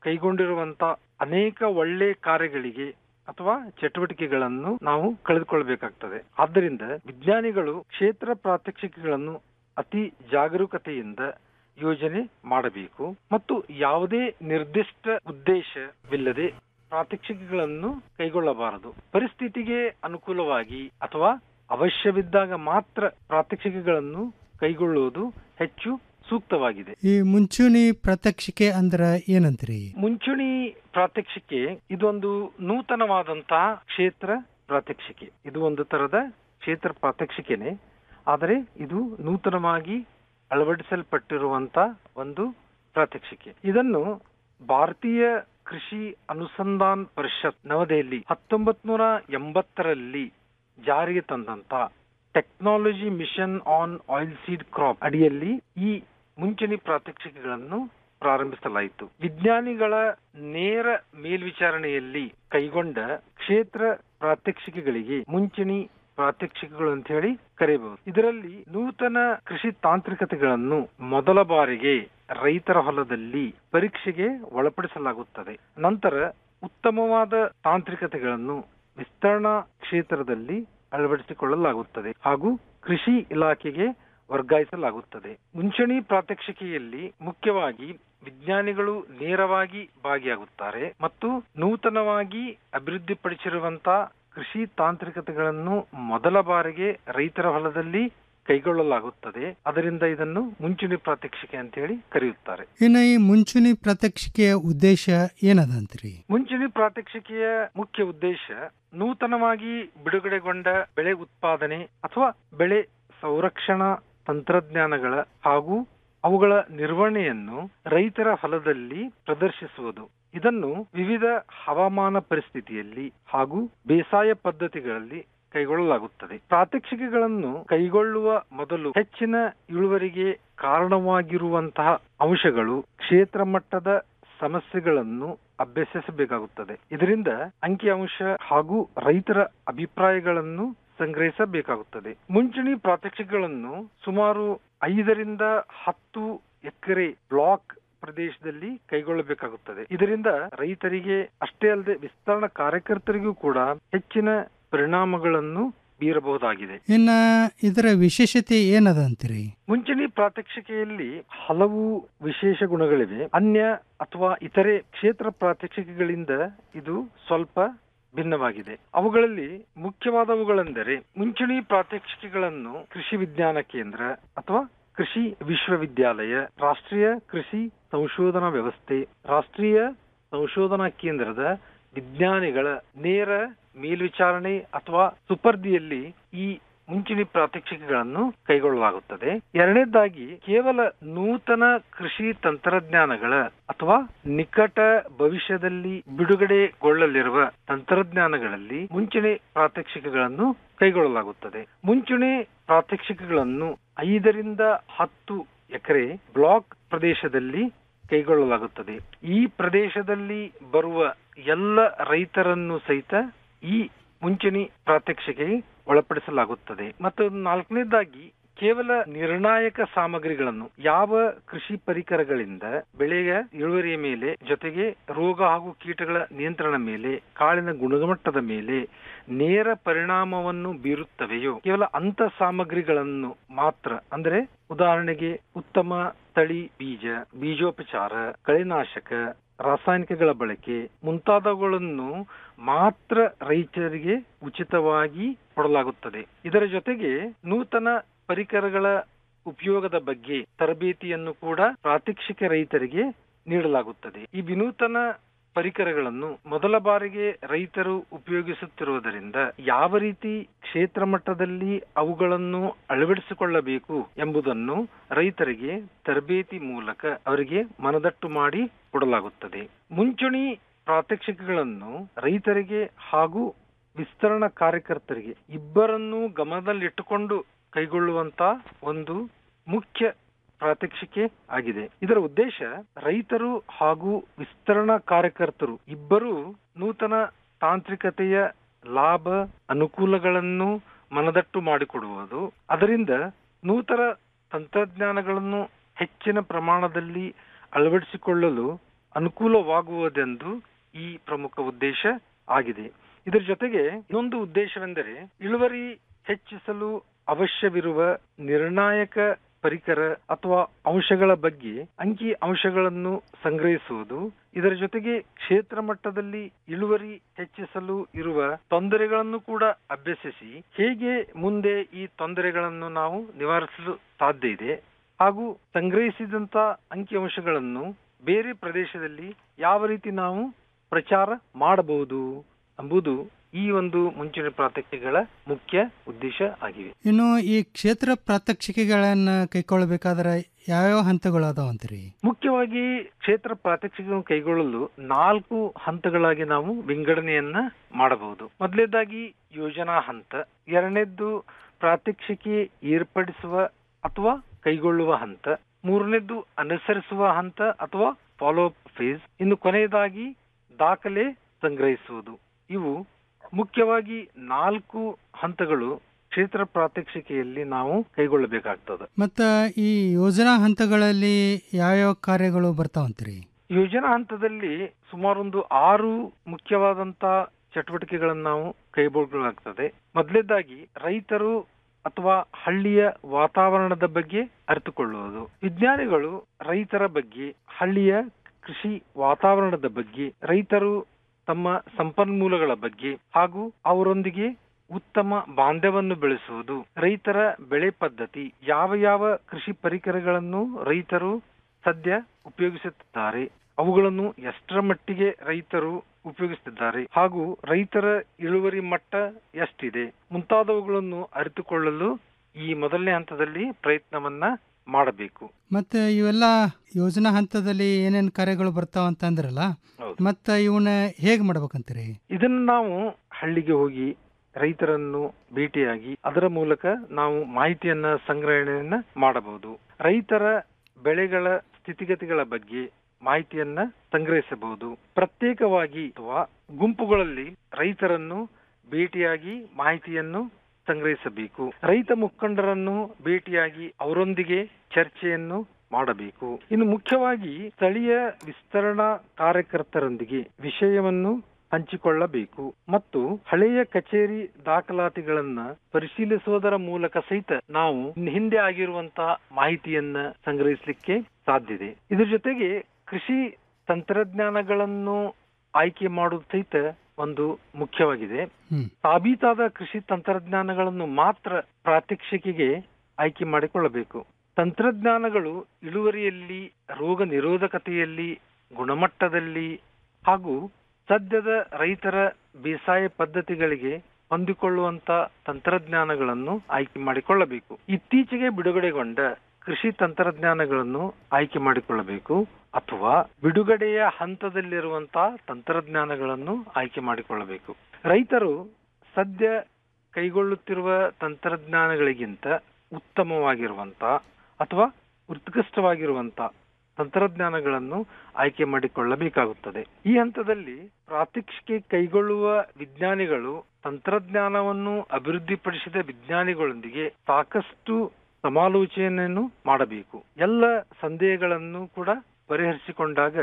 ಕೈಗೊಂಡಿರುವಂತ ಅನೇಕ ಒಳ್ಳೆ ಕಾರ್ಯಗಳಿಗೆ ಅಥವಾ ಚಟುವಟಿಕೆಗಳನ್ನು ನಾವು ಕಳೆದುಕೊಳ್ಬೇಕಾಗ್ತದೆ ಆದ್ದರಿಂದ ವಿಜ್ಞಾನಿಗಳು ಕ್ಷೇತ್ರ ಪ್ರಾತ್ಯಕ್ಷಿಕೆಗಳನ್ನು ಅತಿ ಜಾಗರೂಕತೆಯಿಂದ ಯೋಜನೆ ಮಾಡಬೇಕು ಮತ್ತು ಯಾವುದೇ ನಿರ್ದಿಷ್ಟ ಉದ್ದೇಶವಿಲ್ಲದೆ ಪ್ರಾತ್ಯಕ್ಷಿಕೆಗಳನ್ನು ಕೈಗೊಳ್ಳಬಾರದು ಪರಿಸ್ಥಿತಿಗೆ ಅನುಕೂಲವಾಗಿ ಅಥವಾ ಅವಶ್ಯವಿದ್ದಾಗ ಮಾತ್ರ ಪ್ರಾತ್ಯಕ್ಷಿಕೆಗಳನ್ನು ಕೈಗೊಳ್ಳುವುದು ಹೆಚ್ಚು ಸೂಕ್ತವಾಗಿದೆ ಈ ಮುಂಚೂಣಿ ಪ್ರಾತ್ಯಕ್ಷಿಕೆ ಅಂದ್ರ ಏನಂತ್ರಿ ಮುಂಚೂಣಿ ಪ್ರಾತ್ಯಕ್ಷಿಕೆ ಇದೊಂದು ನೂತನವಾದಂತಹ ಕ್ಷೇತ್ರ ಪ್ರಾತ್ಯಕ್ಷಿಕೆ ಇದು ಒಂದು ತರದ ಕ್ಷೇತ್ರ ಪ್ರಾತ್ಯಕ್ಷಿಕೆನೆ ಆದರೆ ಇದು ನೂತನವಾಗಿ ಅಳವಡಿಸಲ್ಪಟ್ಟಿರುವಂತ ಒಂದು ಪ್ರಾತ್ಯಕ್ಷಿಕೆ ಇದನ್ನು ಭಾರತೀಯ ಕೃಷಿ ಅನುಸಂಧಾನ್ ಪರಿಷತ್ ನವದೆಹಲಿ ಹತ್ತೊಂಬತ್ ನೂರ ಎಂಬತ್ತರಲ್ಲಿ ಜಾರಿಗೆ ತಂದಂತ technology mission on oil seed crop ಅಡಿಯಲ್ಲಿ ಈ ಮುಂಚೂಣಿ ಪ್ರಾತ್ಯಕ್ಷಿಕೆಗಳನ್ನು ಪ್ರಾರಂಭಿಸಲಾಯಿತು ವಿಜ್ಞಾನಿಗಳ ನೇರ ಮೇಲ್ವಿಚಾರಣೆಯಲ್ಲಿ ಕೈಗೊಂಡ ಕ್ಷೇತ್ರ ಪ್ರಾತ್ಯಕ್ಷಿಕೆಗಳಿಗೆ ಮುಂಚೂಣಿ ಪ್ರಾತ್ಯಕ್ಷಿಕೆಗಳು ಅಂತ ಹೇಳಿ ಕರೆಯಬಹುದು ಇದರಲ್ಲಿ ನೂತನ ಕೃಷಿ ತಾಂತ್ರಿಕತೆಗಳನ್ನು ಮೊದಲ ಬಾರಿಗೆ ರೈತರ ಹೊಲದಲ್ಲಿ ಪರೀಕ್ಷೆಗೆ ಒಳಪಡಿಸಲಾಗುತ್ತದೆ ನಂತರ ಉತ್ತಮವಾದ ತಾಂತ್ರಿಕತೆಗಳನ್ನು ವಿಸ್ತರಣಾ ಕ್ಷೇತ್ರದಲ್ಲಿ ಅಳವಡಿಸಿಕೊಳ್ಳಲಾಗುತ್ತದೆ ಹಾಗೂ ಕೃಷಿ ಇಲಾಖೆಗೆ ವರ್ಗಾಯಿಸಲಾಗುತ್ತದೆ ಮುಂಚೂಣಿ ಪ್ರಾತ್ಯಕ್ಷಿಕೆಯಲ್ಲಿ ಮುಖ್ಯವಾಗಿ ವಿಜ್ಞಾನಿಗಳು ನೇರವಾಗಿ ಭಾಗಿಯಾಗುತ್ತಾರೆ ಮತ್ತು ನೂತನವಾಗಿ ಅಭಿವೃದ್ಧಿಪಡಿಸಿರುವಂತಹ ಕೃಷಿ ತಾಂತ್ರಿಕತೆಗಳನ್ನು ಮೊದಲ ಬಾರಿಗೆ ರೈತರ ಹೊಲದಲ್ಲಿ ಕೈಗೊಳ್ಳಲಾಗುತ್ತದೆ ಅದರಿಂದ ಇದನ್ನು ಮುಂಚೂಣಿ ಪ್ರಾತ್ಯಕ್ಷಿಕೆ ಅಂತ ಹೇಳಿ ಕರೆಯುತ್ತಾರೆ ಇನ್ನು ಈ ಮುಂಚೂಣಿ ಪ್ರಾತ್ಯಕ್ಷಿಕೆಯ ಉದ್ದೇಶ ಏನದಂತ್ರಿ ಮುಂಚೂಣಿ ಪ್ರಾತ್ಯಕ್ಷಿಕೆಯ ಮುಖ್ಯ ಉದ್ದೇಶ ನೂತನವಾಗಿ ಬಿಡುಗಡೆಗೊಂಡ ಬೆಳೆ ಉತ್ಪಾದನೆ ಅಥವಾ ಬೆಳೆ ಸಂರಕ್ಷಣಾ ತಂತ್ರಜ್ಞಾನಗಳ ಹಾಗೂ ಅವುಗಳ ನಿರ್ವಹಣೆಯನ್ನು ರೈತರ ಹೊಲದಲ್ಲಿ ಪ್ರದರ್ಶಿಸುವುದು ಇದನ್ನು ವಿವಿಧ ಹವಾಮಾನ ಪರಿಸ್ಥಿತಿಯಲ್ಲಿ ಹಾಗೂ ಬೇಸಾಯ ಪದ್ಧತಿಗಳಲ್ಲಿ ಕೈಗೊಳ್ಳಲಾಗುತ್ತದೆ ಪ್ರಾತ್ಯಕ್ಷಿಕೆಗಳನ್ನು ಕೈಗೊಳ್ಳುವ ಮೊದಲು ಹೆಚ್ಚಿನ ಇಳುವರಿಗೆ ಕಾರಣವಾಗಿರುವಂತಹ ಅಂಶಗಳು ಕ್ಷೇತ್ರ ಮಟ್ಟದ ಸಮಸ್ಯೆಗಳನ್ನು ಅಭ್ಯಸಿಸಬೇಕಾಗುತ್ತದೆ ಇದರಿಂದ ಅಂಕಿಅಂಶ ಹಾಗೂ ರೈತರ ಅಭಿಪ್ರಾಯಗಳನ್ನು ಸಂಗ್ರಹಿಸಬೇಕಾಗುತ್ತದೆ ಮುಂಚೂಣಿ ಪ್ರಾತ್ಯಕ್ಷಿಕೆಗಳನ್ನು ಸುಮಾರು ಐದರಿಂದ ಹತ್ತು ಎಕರೆ ಬ್ಲಾಕ್ ಪ್ರದೇಶದಲ್ಲಿ ಕೈಗೊಳ್ಳಬೇಕಾಗುತ್ತದೆ ಇದರಿಂದ ರೈತರಿಗೆ ಅಷ್ಟೇ ಅಲ್ಲದೆ ವಿಸ್ತರಣಾ ಕಾರ್ಯಕರ್ತರಿಗೂ ಕೂಡ ಹೆಚ್ಚಿನ ಪರಿಣಾಮಗಳನ್ನು ಬೀರಬಹುದಾಗಿದೆ ಇನ್ನ ಇದರ ವಿಶೇಷತೆ ಏನದಂತ್ರಿ ಮುಂಚೂಣಿ ಪ್ರಾತ್ಯಕ್ಷಿಕೆಯಲ್ಲಿ ಹಲವು ವಿಶೇಷ ಗುಣಗಳಿವೆ ಅನ್ಯ ಅಥವಾ ಇತರೆ ಕ್ಷೇತ್ರ ಪ್ರಾತ್ಯಕ್ಷಿಕೆಗಳಿಂದ ಇದು ಸ್ವಲ್ಪ ಭಿನ್ನವಾಗಿದೆ ಅವುಗಳಲ್ಲಿ ಮುಖ್ಯವಾದವುಗಳೆಂದರೆ ಮುಂಚೂಣಿ ಪ್ರಾತ್ಯಕ್ಷಿಕೆಗಳನ್ನು ಕೃಷಿ ವಿಜ್ಞಾನ ಕೇಂದ್ರ ಅಥವಾ ಕೃಷಿ ವಿಶ್ವವಿದ್ಯಾಲಯ ರಾಷ್ಟ್ರೀಯ ಕೃಷಿ ಸಂಶೋಧನಾ ವ್ಯವಸ್ಥೆ ರಾಷ್ಟ್ರೀಯ ಸಂಶೋಧನಾ ಕೇಂದ್ರದ ವಿಜ್ಞಾನಿಗಳ ನೇರ ಮೇಲ್ವಿಚಾರಣೆ ಅಥವಾ ಸುಪರ್ದಿಯಲ್ಲಿ ಈ ಮುಂಚೂಣಿ ಪ್ರಾತ್ಯಕ್ಷಿಕೆಗಳನ್ನು ಕೈಗೊಳ್ಳಲಾಗುತ್ತದೆ ಎರಡನೇದಾಗಿ ಕೇವಲ ನೂತನ ಕೃಷಿ ತಂತ್ರಜ್ಞಾನಗಳ ಅಥವಾ ನಿಕಟ ಭವಿಷ್ಯದಲ್ಲಿ ಬಿಡುಗಡೆಗೊಳ್ಳಲಿರುವ ತಂತ್ರಜ್ಞಾನಗಳಲ್ಲಿ ಮುಂಚೂಣಿ ಪ್ರಾತ್ಯಕ್ಷಿಕೆಗಳನ್ನು ಕೈಗೊಳ್ಳಲಾಗುತ್ತದೆ ಮುಂಚೂಣಿ ಪ್ರಾತ್ಯಕ್ಷಿಕೆಗಳನ್ನು ಐದರಿಂದ ಹತ್ತು ಎಕರೆ ಬ್ಲಾಕ್ ಪ್ರದೇಶದಲ್ಲಿ ಕೈಗೊಳ್ಳಲಾಗುತ್ತದೆ ಈ ಪ್ರದೇಶದಲ್ಲಿ ಬರುವ ಎಲ್ಲ ರೈತರನ್ನು ಸಹಿತ ಈ ಮುಂಚೂಣಿ ಪ್ರಾತ್ಯಕ್ಷಿಕೆಗೆ ಒಳಪಡಿಸಲಾಗುತ್ತದೆ ಮತ್ತು ನಾಲ್ಕನೇದಾಗಿ ಕೇವಲ ನಿರ್ಣಾಯಕ ಸಾಮಗ್ರಿಗಳನ್ನು ಯಾವ ಕೃಷಿ ಪರಿಕರಗಳಿಂದ ಬೆಳೆಯ ಇಳುವರಿಯ ಮೇಲೆ ಜೊತೆಗೆ ರೋಗ ಹಾಗೂ ಕೀಟಗಳ ನಿಯಂತ್ರಣ ಮೇಲೆ ಕಾಳಿನ ಗುಣಮಟ್ಟದ ಮೇಲೆ ನೇರ ಪರಿಣಾಮವನ್ನು ಬೀರುತ್ತವೆಯೋ ಕೇವಲ ಅಂತ ಸಾಮಗ್ರಿಗಳನ್ನು ಮಾತ್ರ ಅಂದ್ರೆ ಉದಾಹರಣೆಗೆ ಉತ್ತಮ ತಳಿ ಬೀಜ ಬೀಜೋಪಚಾರ ಕಳೆನಾಶಕ ರಾಸಾಯನಿಕಗಳ ಬಳಕೆ ಮುಂತಾದವುಗಳನ್ನು ಮಾತ್ರ ರೈತರಿಗೆ ಉಚಿತವಾಗಿ ಕೊಡಲಾಗುತ್ತದೆ ಇದರ ಜೊತೆಗೆ ನೂತನ ಪರಿಕರಗಳ ಉಪಯೋಗದ ಬಗ್ಗೆ ತರಬೇತಿಯನ್ನು ಕೂಡ ಪ್ರಾತ್ಯಕ್ಷಿಕ ರೈತರಿಗೆ ನೀಡಲಾಗುತ್ತದೆ ಈ ವಿನೂತನ ಪರಿಕರಗಳನ್ನು ಮೊದಲ ಬಾರಿಗೆ ರೈತರು ಉಪಯೋಗಿಸುತ್ತಿರುವುದರಿಂದ ಯಾವ ರೀತಿ ಕ್ಷೇತ್ರ ಮಟ್ಟದಲ್ಲಿ ಅವುಗಳನ್ನು ಅಳವಡಿಸಿಕೊಳ್ಳಬೇಕು ಎಂಬುದನ್ನು ರೈತರಿಗೆ ತರಬೇತಿ ಮೂಲಕ ಅವರಿಗೆ ಮನದಟ್ಟು ಮಾಡಿ ಕೊಡಲಾಗುತ್ತದೆ ಮುಂಚೂಣಿ ಪ್ರಾತ್ಯಕ್ಷಿಕೆಗಳನ್ನು ರೈತರಿಗೆ ಹಾಗೂ ವಿಸ್ತರಣಾ ಕಾರ್ಯಕರ್ತರಿಗೆ ಇಬ್ಬರನ್ನೂ ಗಮನದಲ್ಲಿಟ್ಟುಕೊಂಡು ಕೈಗೊಳ್ಳುವಂತ ಒಂದು ಮುಖ್ಯ ಪ್ರಾತ್ಯಕ್ಷಿಕೆ ಆಗಿದೆ ಇದರ ಉದ್ದೇಶ ರೈತರು ಹಾಗೂ ವಿಸ್ತರಣಾ ಕಾರ್ಯಕರ್ತರು ಇಬ್ಬರೂ ನೂತನ ತಾಂತ್ರಿಕತೆಯ ಲಾಭ ಅನುಕೂಲಗಳನ್ನು ಮನದಟ್ಟು ಮಾಡಿಕೊಡುವುದು ಅದರಿಂದ ನೂತನ ತಂತ್ರಜ್ಞಾನಗಳನ್ನು ಹೆಚ್ಚಿನ ಪ್ರಮಾಣದಲ್ಲಿ ಅಳವಡಿಸಿಕೊಳ್ಳಲು ಅನುಕೂಲವಾಗುವುದೆಂದು ಈ ಪ್ರಮುಖ ಉದ್ದೇಶ ಆಗಿದೆ ಇದರ ಜೊತೆಗೆ ಇನ್ನೊಂದು ಉದ್ದೇಶವೆಂದರೆ ಇಳುವರಿ ಹೆಚ್ಚಿಸಲು ಅವಶ್ಯವಿರುವ ನಿರ್ಣಾಯಕ ಪರಿಕರ ಅಥವಾ ಅಂಶಗಳ ಬಗ್ಗೆ ಅಂಕಿ ಅಂಶಗಳನ್ನು ಸಂಗ್ರಹಿಸುವುದು ಇದರ ಜೊತೆಗೆ ಕ್ಷೇತ್ರ ಮಟ್ಟದಲ್ಲಿ ಇಳುವರಿ ಹೆಚ್ಚಿಸಲು ಇರುವ ತೊಂದರೆಗಳನ್ನು ಕೂಡ ಅಭ್ಯಸಿಸಿ ಹೇಗೆ ಮುಂದೆ ಈ ತೊಂದರೆಗಳನ್ನು ನಾವು ನಿವಾರಿಸಲು ಸಾಧ್ಯ ಇದೆ ಹಾಗೂ ಸಂಗ್ರಹಿಸಿದಂತ ಅಂಕಿಅಂಶಗಳನ್ನು ಬೇರೆ ಪ್ರದೇಶದಲ್ಲಿ ಯಾವ ರೀತಿ ನಾವು ಪ್ರಚಾರ ಮಾಡಬಹುದು ಎಂಬುದು ಈ ಒಂದು ಮುಂಚೂಣಿ ಪ್ರಾತ್ಯಕ್ಷಿಕೆಗಳ ಮುಖ್ಯ ಉದ್ದೇಶ ಆಗಿವೆ ಇನ್ನು ಈ ಕ್ಷೇತ್ರ ಪ್ರಾತ್ಯಕ್ಷಿಕೆಗಳನ್ನ ಕೈಗೊಳ್ಳಬೇಕಾದ್ರೆ ಯಾವ್ಯಾವ ಹಂತಗಳು ಅದಾವ ಅಂತೀರಿ ಮುಖ್ಯವಾಗಿ ಕ್ಷೇತ್ರ ಪ್ರಾತ್ಯಕ್ಷಿಕೆಯನ್ನು ಕೈಗೊಳ್ಳಲು ನಾಲ್ಕು ಹಂತಗಳಾಗಿ ನಾವು ವಿಂಗಡಣೆಯನ್ನ ಮಾಡಬಹುದು ಮೊದಲನೇದಾಗಿ ಯೋಜನಾ ಹಂತ ಎರಡನೇದ್ದು ಪ್ರಾತ್ಯಕ್ಷಿಕೆ ಏರ್ಪಡಿಸುವ ಅಥವಾ ಕೈಗೊಳ್ಳುವ ಹಂತ ಮೂರನೇದ್ದು ಅನುಸರಿಸುವ ಹಂತ ಅಥವಾ ಫಾಲೋ ಅಪ್ ಫೇಸ್ ಇನ್ನು ಕೊನೆಯದಾಗಿ ದಾಖಲೆ ಸಂಗ್ರಹಿಸುವುದು ಇವು ಮುಖ್ಯವಾಗಿ ನಾಲ್ಕು ಹಂತಗಳು ಕ್ಷೇತ್ರ ಪ್ರಾತ್ಯಕ್ಷಿಕೆಯಲ್ಲಿ ನಾವು ಕೈಗೊಳ್ಳಬೇಕಾಗ್ತದೆ ಮತ್ತ ಈ ಯೋಜನಾ ಹಂತಗಳಲ್ಲಿ ಯಾವ್ಯಾವ ಕಾರ್ಯಗಳು ಬರ್ತಾವಂತೀರಿ ಯೋಜನಾ ಹಂತದಲ್ಲಿ ಸುಮಾರೊಂದು ಆರು ಮುಖ್ಯವಾದಂತ ಚಟುವಟಿಕೆಗಳನ್ನು ನಾವು ಕೈಗೊಳ್ಳಲಾಗ್ತದೆ ಮೊದಲನೇದಾಗಿ ರೈತರು ಅಥವಾ ಹಳ್ಳಿಯ ವಾತಾವರಣದ ಬಗ್ಗೆ ಅರಿತುಕೊಳ್ಳುವುದು ವಿಜ್ಞಾನಿಗಳು ರೈತರ ಬಗ್ಗೆ ಹಳ್ಳಿಯ ಕೃಷಿ ವಾತಾವರಣದ ಬಗ್ಗೆ ರೈತರು ತಮ್ಮ ಸಂಪನ್ಮೂಲಗಳ ಬಗ್ಗೆ ಹಾಗೂ ಅವರೊಂದಿಗೆ ಉತ್ತಮ ಬಾಂಧವ್ಯವನ್ನು ಬೆಳೆಸುವುದು ರೈತರ ಬೆಳೆ ಪದ್ಧತಿ ಯಾವ ಯಾವ ಕೃಷಿ ಪರಿಕರಗಳನ್ನು ರೈತರು ಸದ್ಯ ಉಪಯೋಗಿಸುತ್ತಿದ್ದಾರೆ ಅವುಗಳನ್ನು ಎಷ್ಟರ ಮಟ್ಟಿಗೆ ರೈತರು ಉಪಯೋಗಿಸುತ್ತಿದ್ದಾರೆ ಹಾಗೂ ರೈತರ ಇಳುವರಿ ಮಟ್ಟ ಎಷ್ಟಿದೆ ಮುಂತಾದವುಗಳನ್ನು ಅರಿತುಕೊಳ್ಳಲು ಈ ಮೊದಲನೇ ಹಂತದಲ್ಲಿ ಪ್ರಯತ್ನವನ್ನ ಮಾಡಬೇಕು ಮತ್ತೆ ಇವೆಲ್ಲ ಯೋಜನಾ ಹಂತದಲ್ಲಿ ಏನೇನ್ ಕಾರ್ಯಗಳು ಬರ್ತಾವ ಅಂತ ಅಂದ್ರಲ್ಲ ಮತ್ತ ಇವನ್ನ ಹೇಗ್ ಮಾಡ್ಬೇಕಂತೀರಿ ಇದನ್ನ ನಾವು ಹಳ್ಳಿಗೆ ಹೋಗಿ ರೈತರನ್ನು ಭೇಟಿಯಾಗಿ ಅದರ ಮೂಲಕ ನಾವು ಮಾಹಿತಿಯನ್ನ ಸಂಗ್ರಹಣೆಯನ್ನ ಮಾಡಬಹುದು ರೈತರ ಬೆಳೆಗಳ ಸ್ಥಿತಿಗತಿಗಳ ಬಗ್ಗೆ ಮಾಹಿತಿಯನ್ನ ಸಂಗ್ರಹಿಸಬಹುದು ಪ್ರತ್ಯೇಕವಾಗಿ ಅಥವಾ ಗುಂಪುಗಳಲ್ಲಿ ರೈತರನ್ನು ಭೇಟಿಯಾಗಿ ಮಾಹಿತಿಯನ್ನು ಸಂಗ್ರಹಿಸಬೇಕು ರೈತ ಮುಖಂಡರನ್ನು ಭೇಟಿಯಾಗಿ ಅವರೊಂದಿಗೆ ಚರ್ಚೆಯನ್ನು ಮಾಡಬೇಕು ಇನ್ನು ಮುಖ್ಯವಾಗಿ ಸ್ಥಳೀಯ ವಿಸ್ತರಣಾ ಕಾರ್ಯಕರ್ತರೊಂದಿಗೆ ವಿಷಯವನ್ನು ಹಂಚಿಕೊಳ್ಳಬೇಕು ಮತ್ತು ಹಳೆಯ ಕಚೇರಿ ದಾಖಲಾತಿಗಳನ್ನ ಪರಿಶೀಲಿಸುವುದರ ಮೂಲಕ ಸಹಿತ ನಾವು ಹಿಂದೆ ಆಗಿರುವಂತಹ ಮಾಹಿತಿಯನ್ನ ಸಂಗ್ರಹಿಸಲಿಕ್ಕೆ ಸಾಧ್ಯತೆ ಇದ್ರ ಜೊತೆಗೆ ಕೃಷಿ ತಂತ್ರಜ್ಞಾನಗಳನ್ನು ಆಯ್ಕೆ ಮಾಡುವುದು ಸಹಿತ ಒಂದು ಮುಖ್ಯವಾಗಿದೆ ಸಾಬೀತಾದ ಕೃಷಿ ತಂತ್ರಜ್ಞಾನಗಳನ್ನು ಮಾತ್ರ ಪ್ರಾತ್ಯಕ್ಷಿಕೆಗೆ ಆಯ್ಕೆ ಮಾಡಿಕೊಳ್ಳಬೇಕು ತಂತ್ರಜ್ಞಾನಗಳು ಇಳುವರಿಯಲ್ಲಿ ರೋಗ ನಿರೋಧಕತೆಯಲ್ಲಿ ಗುಣಮಟ್ಟದಲ್ಲಿ ಹಾಗೂ ಸದ್ಯದ ರೈತರ ಬೇಸಾಯ ಪದ್ಧತಿಗಳಿಗೆ ಹೊಂದಿಕೊಳ್ಳುವಂತ ತಂತ್ರಜ್ಞಾನಗಳನ್ನು ಆಯ್ಕೆ ಮಾಡಿಕೊಳ್ಳಬೇಕು ಇತ್ತೀಚೆಗೆ ಬಿಡುಗಡೆಗೊಂಡ ಕೃಷಿ ತಂತ್ರಜ್ಞಾನಗಳನ್ನು ಆಯ್ಕೆ ಮಾಡಿಕೊಳ್ಳಬೇಕು ಅಥವಾ ಬಿಡುಗಡೆಯ ಹಂತದಲ್ಲಿರುವಂತಹ ತಂತ್ರಜ್ಞಾನಗಳನ್ನು ಆಯ್ಕೆ ಮಾಡಿಕೊಳ್ಳಬೇಕು ರೈತರು ಸದ್ಯ ಕೈಗೊಳ್ಳುತ್ತಿರುವ ತಂತ್ರಜ್ಞಾನಗಳಿಗಿಂತ ಉತ್ತಮವಾಗಿರುವಂತ ಅಥವಾ ಉತ್ಕೃಷ್ಟವಾಗಿರುವಂತ ತಂತ್ರಜ್ಞಾನಗಳನ್ನು ಆಯ್ಕೆ ಮಾಡಿಕೊಳ್ಳಬೇಕಾಗುತ್ತದೆ ಈ ಹಂತದಲ್ಲಿ ಪ್ರಾತ್ಯಕ್ಷಿಕೆ ಕೈಗೊಳ್ಳುವ ವಿಜ್ಞಾನಿಗಳು ತಂತ್ರಜ್ಞಾನವನ್ನು ಅಭಿವೃದ್ಧಿಪಡಿಸಿದ ವಿಜ್ಞಾನಿಗಳೊಂದಿಗೆ ಸಾಕಷ್ಟು ಸಮಾಲೋಚನೆಯನ್ನು ಮಾಡಬೇಕು ಎಲ್ಲ ಸಂದೇಹಗಳನ್ನು ಕೂಡ ಪರಿಹರಿಸಿಕೊಂಡಾಗ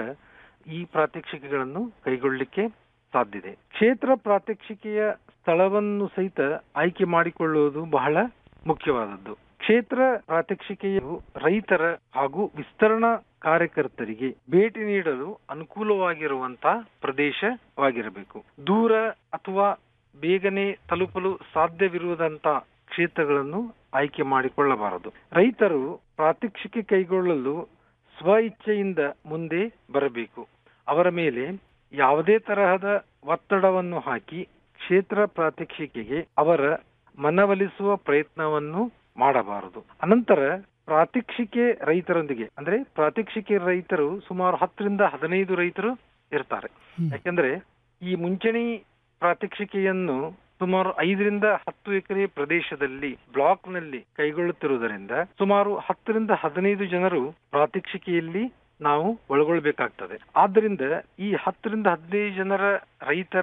ಈ ಪ್ರಾತ್ಯಕ್ಷಿಕೆಗಳನ್ನು ಕೈಗೊಳ್ಳಲಿಕ್ಕೆ ಸಾಧ್ಯತೆ ಕ್ಷೇತ್ರ ಪ್ರಾತ್ಯಕ್ಷಿಕೆಯ ಸ್ಥಳವನ್ನು ಸಹಿತ ಆಯ್ಕೆ ಮಾಡಿಕೊಳ್ಳುವುದು ಬಹಳ ಮುಖ್ಯವಾದದ್ದು ಕ್ಷೇತ್ರ ಪ್ರಾತ್ಯಕ್ಷಿಕೆಯು ರೈತರ ಹಾಗೂ ವಿಸ್ತರಣಾ ಕಾರ್ಯಕರ್ತರಿಗೆ ಭೇಟಿ ನೀಡಲು ಅನುಕೂಲವಾಗಿರುವಂತಹ ಪ್ರದೇಶವಾಗಿರಬೇಕು ದೂರ ಅಥವಾ ಬೇಗನೆ ತಲುಪಲು ಸಾಧ್ಯವಿರುವುದಂತ ಕ್ಷೇತ್ರಗಳನ್ನು ಆಯ್ಕೆ ಮಾಡಿಕೊಳ್ಳಬಾರದು ರೈತರು ಪ್ರಾತ್ಯಕ್ಷಿಕೆ ಕೈಗೊಳ್ಳಲು ಸ್ವ ಇಚ್ಛೆಯಿಂದ ಮುಂದೆ ಬರಬೇಕು ಅವರ ಮೇಲೆ ಯಾವುದೇ ತರಹದ ಒತ್ತಡವನ್ನು ಹಾಕಿ ಕ್ಷೇತ್ರ ಪ್ರಾತ್ಯಕ್ಷಿಕೆಗೆ ಅವರ ಮನವೊಲಿಸುವ ಪ್ರಯತ್ನವನ್ನು ಮಾಡಬಾರದು ಅನಂತರ ಪ್ರಾತ್ಯಕ್ಷಿಕೆ ರೈತರೊಂದಿಗೆ ಅಂದ್ರೆ ಪ್ರಾತ್ಯಕ್ಷಿಕೆ ರೈತರು ಸುಮಾರು ಹತ್ತರಿಂದ ಹದಿನೈದು ರೈತರು ಇರ್ತಾರೆ ಯಾಕಂದ್ರೆ ಈ ಮುಂಚಣಿ ಪ್ರಾತ್ಯಕ್ಷಿಕೆಯನ್ನು ಸುಮಾರು ಐದರಿಂದ ಹತ್ತು ಎಕರೆ ಪ್ರದೇಶದಲ್ಲಿ ಬ್ಲಾಕ್ ನಲ್ಲಿ ಕೈಗೊಳ್ಳುತ್ತಿರುವುದರಿಂದ ಸುಮಾರು ಹತ್ತರಿಂದ ಹದಿನೈದು ಜನರು ಪ್ರಾತ್ಯಕ್ಷಿಕೆಯಲ್ಲಿ ನಾವು ಒಳಗೊಳ್ಬೇಕಾಗ್ತದೆ ಆದ್ದರಿಂದ ಈ ಹತ್ತರಿಂದ ಹದಿನೈದು ಜನರ ರೈತರ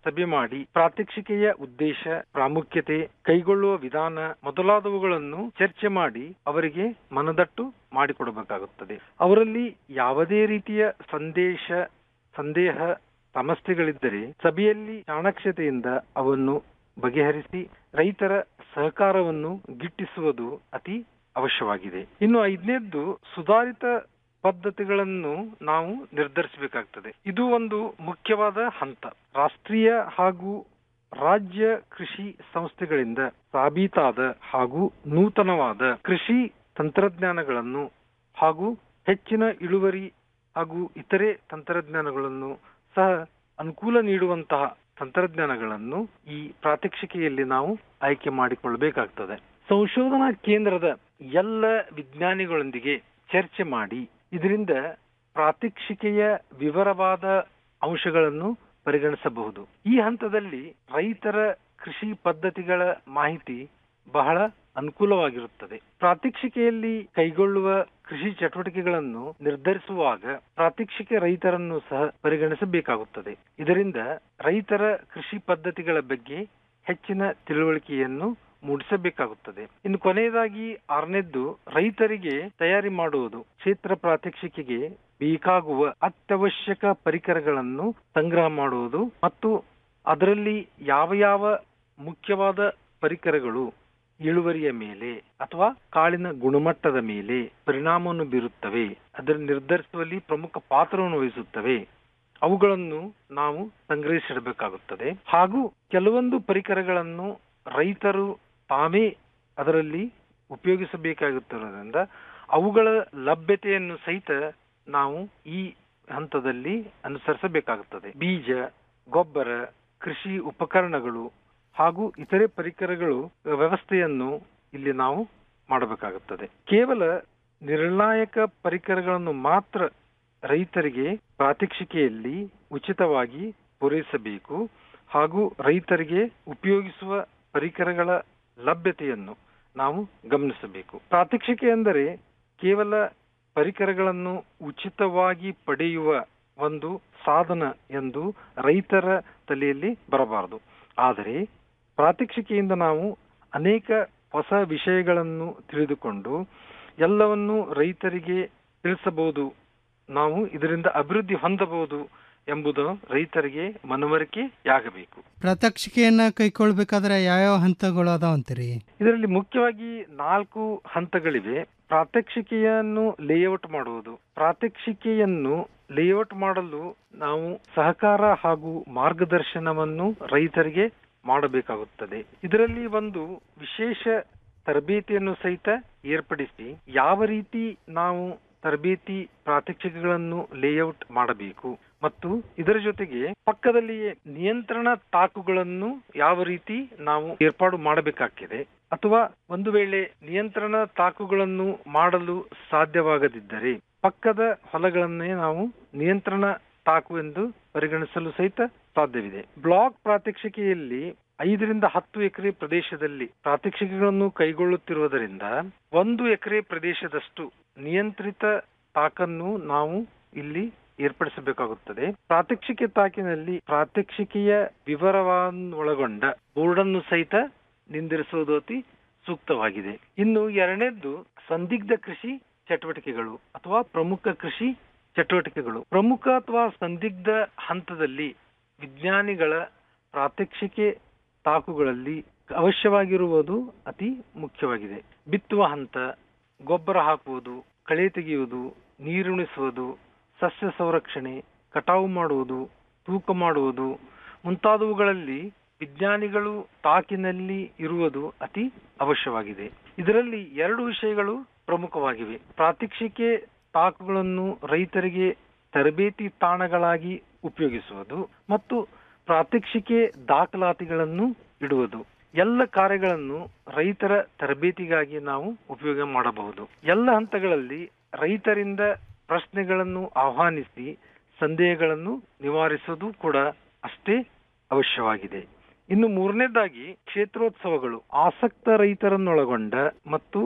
ಸಭೆ ಮಾಡಿ ಪ್ರಾತ್ಯಕ್ಷಿಕೆಯ ಉದ್ದೇಶ ಪ್ರಾಮುಖ್ಯತೆ ಕೈಗೊಳ್ಳುವ ವಿಧಾನ ಮೊದಲಾದವುಗಳನ್ನು ಚರ್ಚೆ ಮಾಡಿ ಅವರಿಗೆ ಮನದಟ್ಟು ಮಾಡಿಕೊಡಬೇಕಾಗುತ್ತದೆ ಅವರಲ್ಲಿ ಯಾವುದೇ ರೀತಿಯ ಸಂದೇಶ ಸಂದೇಹ ಸಮಸ್ಯೆಗಳಿದ್ದರೆ ಸಭೆಯಲ್ಲಿ ಚಾಣಾಕ್ಷತೆಯಿಂದ ಅವನ್ನು ಬಗೆಹರಿಸಿ ರೈತರ ಸಹಕಾರವನ್ನು ಗಿಟ್ಟಿಸುವುದು ಅತಿ ಅವಶ್ಯವಾಗಿದೆ ಇನ್ನು ಐದನೇದ್ದು ಸುಧಾರಿತ ಪದ್ಧತಿಗಳನ್ನು ನಾವು ನಿರ್ಧರಿಸಬೇಕಾಗ್ತದೆ ಇದು ಒಂದು ಮುಖ್ಯವಾದ ಹಂತ ರಾಷ್ಟ್ರೀಯ ಹಾಗೂ ರಾಜ್ಯ ಕೃಷಿ ಸಂಸ್ಥೆಗಳಿಂದ ಸಾಬೀತಾದ ಹಾಗೂ ನೂತನವಾದ ಕೃಷಿ ತಂತ್ರಜ್ಞಾನಗಳನ್ನು ಹಾಗೂ ಹೆಚ್ಚಿನ ಇಳುವರಿ ಹಾಗೂ ಇತರೆ ತಂತ್ರಜ್ಞಾನಗಳನ್ನು ಸಹ ಅನುಕೂಲ ನೀಡುವಂತಹ ತಂತ್ರಜ್ಞಾನಗಳನ್ನು ಈ ಪ್ರಾತ್ಯಕ್ಷಿಕೆಯಲ್ಲಿ ನಾವು ಆಯ್ಕೆ ಮಾಡಿಕೊಳ್ಳಬೇಕಾಗ್ತದೆ ಸಂಶೋಧನಾ ಕೇಂದ್ರದ ಎಲ್ಲ ವಿಜ್ಞಾನಿಗಳೊಂದಿಗೆ ಚರ್ಚೆ ಮಾಡಿ ಇದರಿಂದ ಪ್ರಾತ್ಯಕ್ಷಿಕೆಯ ವಿವರವಾದ ಅಂಶಗಳನ್ನು ಪರಿಗಣಿಸಬಹುದು ಈ ಹಂತದಲ್ಲಿ ರೈತರ ಕೃಷಿ ಪದ್ಧತಿಗಳ ಮಾಹಿತಿ ಬಹಳ ಅನುಕೂಲವಾಗಿರುತ್ತದೆ ಪ್ರಾತ್ಯಕ್ಷಿಕೆಯಲ್ಲಿ ಕೈಗೊಳ್ಳುವ ಕೃಷಿ ಚಟುವಟಿಕೆಗಳನ್ನು ನಿರ್ಧರಿಸುವಾಗ ಪ್ರಾತ್ಯಕ್ಷಿಕೆ ರೈತರನ್ನು ಸಹ ಪರಿಗಣಿಸಬೇಕಾಗುತ್ತದೆ ಇದರಿಂದ ರೈತರ ಕೃಷಿ ಪದ್ಧತಿಗಳ ಬಗ್ಗೆ ಹೆಚ್ಚಿನ ತಿಳುವಳಿಕೆಯನ್ನು ಮೂಡಿಸಬೇಕಾಗುತ್ತದೆ ಇನ್ನು ಕೊನೆಯದಾಗಿ ಆರನೇದ್ದು ರೈತರಿಗೆ ತಯಾರಿ ಮಾಡುವುದು ಕ್ಷೇತ್ರ ಪ್ರಾತ್ಯಕ್ಷಿಕೆಗೆ ಬೇಕಾಗುವ ಅತ್ಯವಶ್ಯಕ ಪರಿಕರಗಳನ್ನು ಸಂಗ್ರಹ ಮಾಡುವುದು ಮತ್ತು ಅದರಲ್ಲಿ ಯಾವ ಯಾವ ಮುಖ್ಯವಾದ ಪರಿಕರಗಳು ಇಳುವರಿಯ ಮೇಲೆ ಅಥವಾ ಕಾಳಿನ ಗುಣಮಟ್ಟದ ಮೇಲೆ ಪರಿಣಾಮವನ್ನು ಬೀರುತ್ತವೆ ಅದನ್ನು ನಿರ್ಧರಿಸುವಲ್ಲಿ ಪ್ರಮುಖ ಪಾತ್ರವನ್ನು ವಹಿಸುತ್ತವೆ ಅವುಗಳನ್ನು ನಾವು ಸಂಗ್ರಹಿಸಿಡಬೇಕಾಗುತ್ತದೆ ಹಾಗೂ ಕೆಲವೊಂದು ಪರಿಕರಗಳನ್ನು ರೈತರು ತಾವೇ ಅದರಲ್ಲಿ ಉಪಯೋಗಿಸಬೇಕಾಗುತ್ತಿರುವುದರಿಂದ ಅವುಗಳ ಲಭ್ಯತೆಯನ್ನು ಸಹಿತ ನಾವು ಈ ಹಂತದಲ್ಲಿ ಅನುಸರಿಸಬೇಕಾಗುತ್ತದೆ ಬೀಜ ಗೊಬ್ಬರ ಕೃಷಿ ಉಪಕರಣಗಳು ಹಾಗೂ ಇತರೆ ಪರಿಕರಗಳು ವ್ಯವಸ್ಥೆಯನ್ನು ಇಲ್ಲಿ ನಾವು ಮಾಡಬೇಕಾಗುತ್ತದೆ ಕೇವಲ ನಿರ್ಣಾಯಕ ಪರಿಕರಗಳನ್ನು ಮಾತ್ರ ರೈತರಿಗೆ ಪ್ರಾತ್ಯಕ್ಷಿಕೆಯಲ್ಲಿ ಉಚಿತವಾಗಿ ಪೂರೈಸಬೇಕು ಹಾಗೂ ರೈತರಿಗೆ ಉಪಯೋಗಿಸುವ ಪರಿಕರಗಳ ಲಭ್ಯತೆಯನ್ನು ನಾವು ಗಮನಿಸಬೇಕು ಪ್ರಾತ್ಯಕ್ಷಿಕೆ ಎಂದರೆ ಕೇವಲ ಪರಿಕರಗಳನ್ನು ಉಚಿತವಾಗಿ ಪಡೆಯುವ ಒಂದು ಸಾಧನ ಎಂದು ರೈತರ ತಲೆಯಲ್ಲಿ ಬರಬಾರದು ಆದರೆ ಪ್ರಾತ್ಯಕ್ಷಿಕೆಯಿಂದ ನಾವು ಅನೇಕ ಹೊಸ ವಿಷಯಗಳನ್ನು ತಿಳಿದುಕೊಂಡು ಎಲ್ಲವನ್ನು ರೈತರಿಗೆ ತಿಳಿಸಬಹುದು ನಾವು ಇದರಿಂದ ಅಭಿವೃದ್ಧಿ ಹೊಂದಬಹುದು ಎಂಬುದು ರೈತರಿಗೆ ಮನವರಿಕೆಯಾಗಬೇಕು ಪ್ರಾತ್ಯಕ್ಷಿಕೆಯನ್ನ ಕೈಗೊಳ್ಬೇಕಾದ್ರೆ ಯಾವ್ಯಾವ ಹಂತಗಳು ಅದಾವಂತೀರಿ ಇದರಲ್ಲಿ ಮುಖ್ಯವಾಗಿ ನಾಲ್ಕು ಹಂತಗಳಿವೆ ಪ್ರಾತ್ಯಕ್ಷಿಕೆಯನ್ನು ಲೇಔಟ್ ಮಾಡುವುದು ಪ್ರಾತ್ಯಕ್ಷಿಕೆಯನ್ನು ಲೇಔಟ್ ಮಾಡಲು ನಾವು ಸಹಕಾರ ಹಾಗೂ ಮಾರ್ಗದರ್ಶನವನ್ನು ರೈತರಿಗೆ ಮಾಡಬೇಕಾಗುತ್ತದೆ ಇದರಲ್ಲಿ ಒಂದು ವಿಶೇಷ ತರಬೇತಿಯನ್ನು ಸಹಿತ ಏರ್ಪಡಿಸಿ ಯಾವ ರೀತಿ ನಾವು ತರಬೇತಿ ಪ್ರಾತ್ಯಕ್ಷಿಕೆಗಳನ್ನು ಲೇಔಟ್ ಮಾಡಬೇಕು ಮತ್ತು ಇದರ ಜೊತೆಗೆ ಪಕ್ಕದಲ್ಲಿಯೇ ನಿಯಂತ್ರಣ ತಾಕುಗಳನ್ನು ಯಾವ ರೀತಿ ನಾವು ಏರ್ಪಾಡು ಮಾಡಬೇಕಾಗಿದೆ ಅಥವಾ ಒಂದು ವೇಳೆ ನಿಯಂತ್ರಣ ತಾಕುಗಳನ್ನು ಮಾಡಲು ಸಾಧ್ಯವಾಗದಿದ್ದರೆ ಪಕ್ಕದ ಹೊಲಗಳನ್ನೇ ನಾವು ನಿಯಂತ್ರಣ ತಾಕು ಎಂದು ಪರಿಗಣಿಸಲು ಸಹಿತ ಸಾಧ್ಯವಿದೆ ಬ್ಲಾಕ್ ಪ್ರಾತ್ಯಕ್ಷಿಕೆಯಲ್ಲಿ ಐದರಿಂದ ಹತ್ತು ಎಕರೆ ಪ್ರದೇಶದಲ್ಲಿ ಪ್ರಾತ್ಯಕ್ಷಿಕೆಗಳನ್ನು ಕೈಗೊಳ್ಳುತ್ತಿರುವುದರಿಂದ ಒಂದು ಎಕರೆ ಪ್ರದೇಶದಷ್ಟು ನಿಯಂತ್ರಿತ ತಾಕನ್ನು ನಾವು ಇಲ್ಲಿ ಏರ್ಪಡಿಸಬೇಕಾಗುತ್ತದೆ ಪ್ರಾತ್ಯಕ್ಷಿಕೆ ತಾಕಿನಲ್ಲಿ ಪ್ರಾತ್ಯಕ್ಷಿಕೆಯ ವಿವರವನ್ನೊಳಗೊಂಡ ಬೋರ್ಡನ್ನು ಸಹಿತ ನಿಂದಿರಿಸುವುದು ಅತಿ ಸೂಕ್ತವಾಗಿದೆ ಇನ್ನು ಎರಡನೇದ್ದು ಸಂದಿಗ್ಧ ಕೃಷಿ ಚಟುವಟಿಕೆಗಳು ಅಥವಾ ಪ್ರಮುಖ ಕೃಷಿ ಚಟುವಟಿಕೆಗಳು ಪ್ರಮುಖ ಅಥವಾ ಸಂದಿಗ್ಧ ಹಂತದಲ್ಲಿ ವಿಜ್ಞಾನಿಗಳ ಪ್ರಾತ್ಯಕ್ಷಿಕೆ ತಾಕುಗಳಲ್ಲಿ ಅವಶ್ಯವಾಗಿರುವುದು ಅತಿ ಮುಖ್ಯವಾಗಿದೆ ಬಿತ್ತುವ ಹಂತ ಗೊಬ್ಬರ ಹಾಕುವುದು ಕಳೆ ತೆಗೆಯುವುದು ನೀರುಣಿಸುವುದು ಸಸ್ಯ ಸಂರಕ್ಷಣೆ ಕಟಾವು ಮಾಡುವುದು ತೂಕ ಮಾಡುವುದು ಮುಂತಾದವುಗಳಲ್ಲಿ ವಿಜ್ಞಾನಿಗಳು ತಾಕಿನಲ್ಲಿ ಇರುವುದು ಅತಿ ಅವಶ್ಯವಾಗಿದೆ ಇದರಲ್ಲಿ ಎರಡು ವಿಷಯಗಳು ಪ್ರಮುಖವಾಗಿವೆ ಪ್ರಾತ್ಯಕ್ಷಿಕೆ ತಾಕುಗಳನ್ನು ರೈತರಿಗೆ ತರಬೇತಿ ತಾಣಗಳಾಗಿ ಉಪಯೋಗಿಸುವುದು ಮತ್ತು ಪ್ರಾತ್ಯಕ್ಷಿಕೆ ದಾಖಲಾತಿಗಳನ್ನು ಇಡುವುದು ಎಲ್ಲ ಕಾರ್ಯಗಳನ್ನು ರೈತರ ತರಬೇತಿಗಾಗಿ ನಾವು ಉಪಯೋಗ ಮಾಡಬಹುದು ಎಲ್ಲ ಹಂತಗಳಲ್ಲಿ ರೈತರಿಂದ ಪ್ರಶ್ನೆಗಳನ್ನು ಆಹ್ವಾನಿಸಿ ಸಂದೇಹಗಳನ್ನು ನಿವಾರಿಸುವುದು ಕೂಡ ಅಷ್ಟೇ ಅವಶ್ಯವಾಗಿದೆ ಇನ್ನು ಮೂರನೇದಾಗಿ ಕ್ಷೇತ್ರೋತ್ಸವಗಳು ಆಸಕ್ತ ರೈತರನ್ನೊಳಗೊಂಡ ಮತ್ತು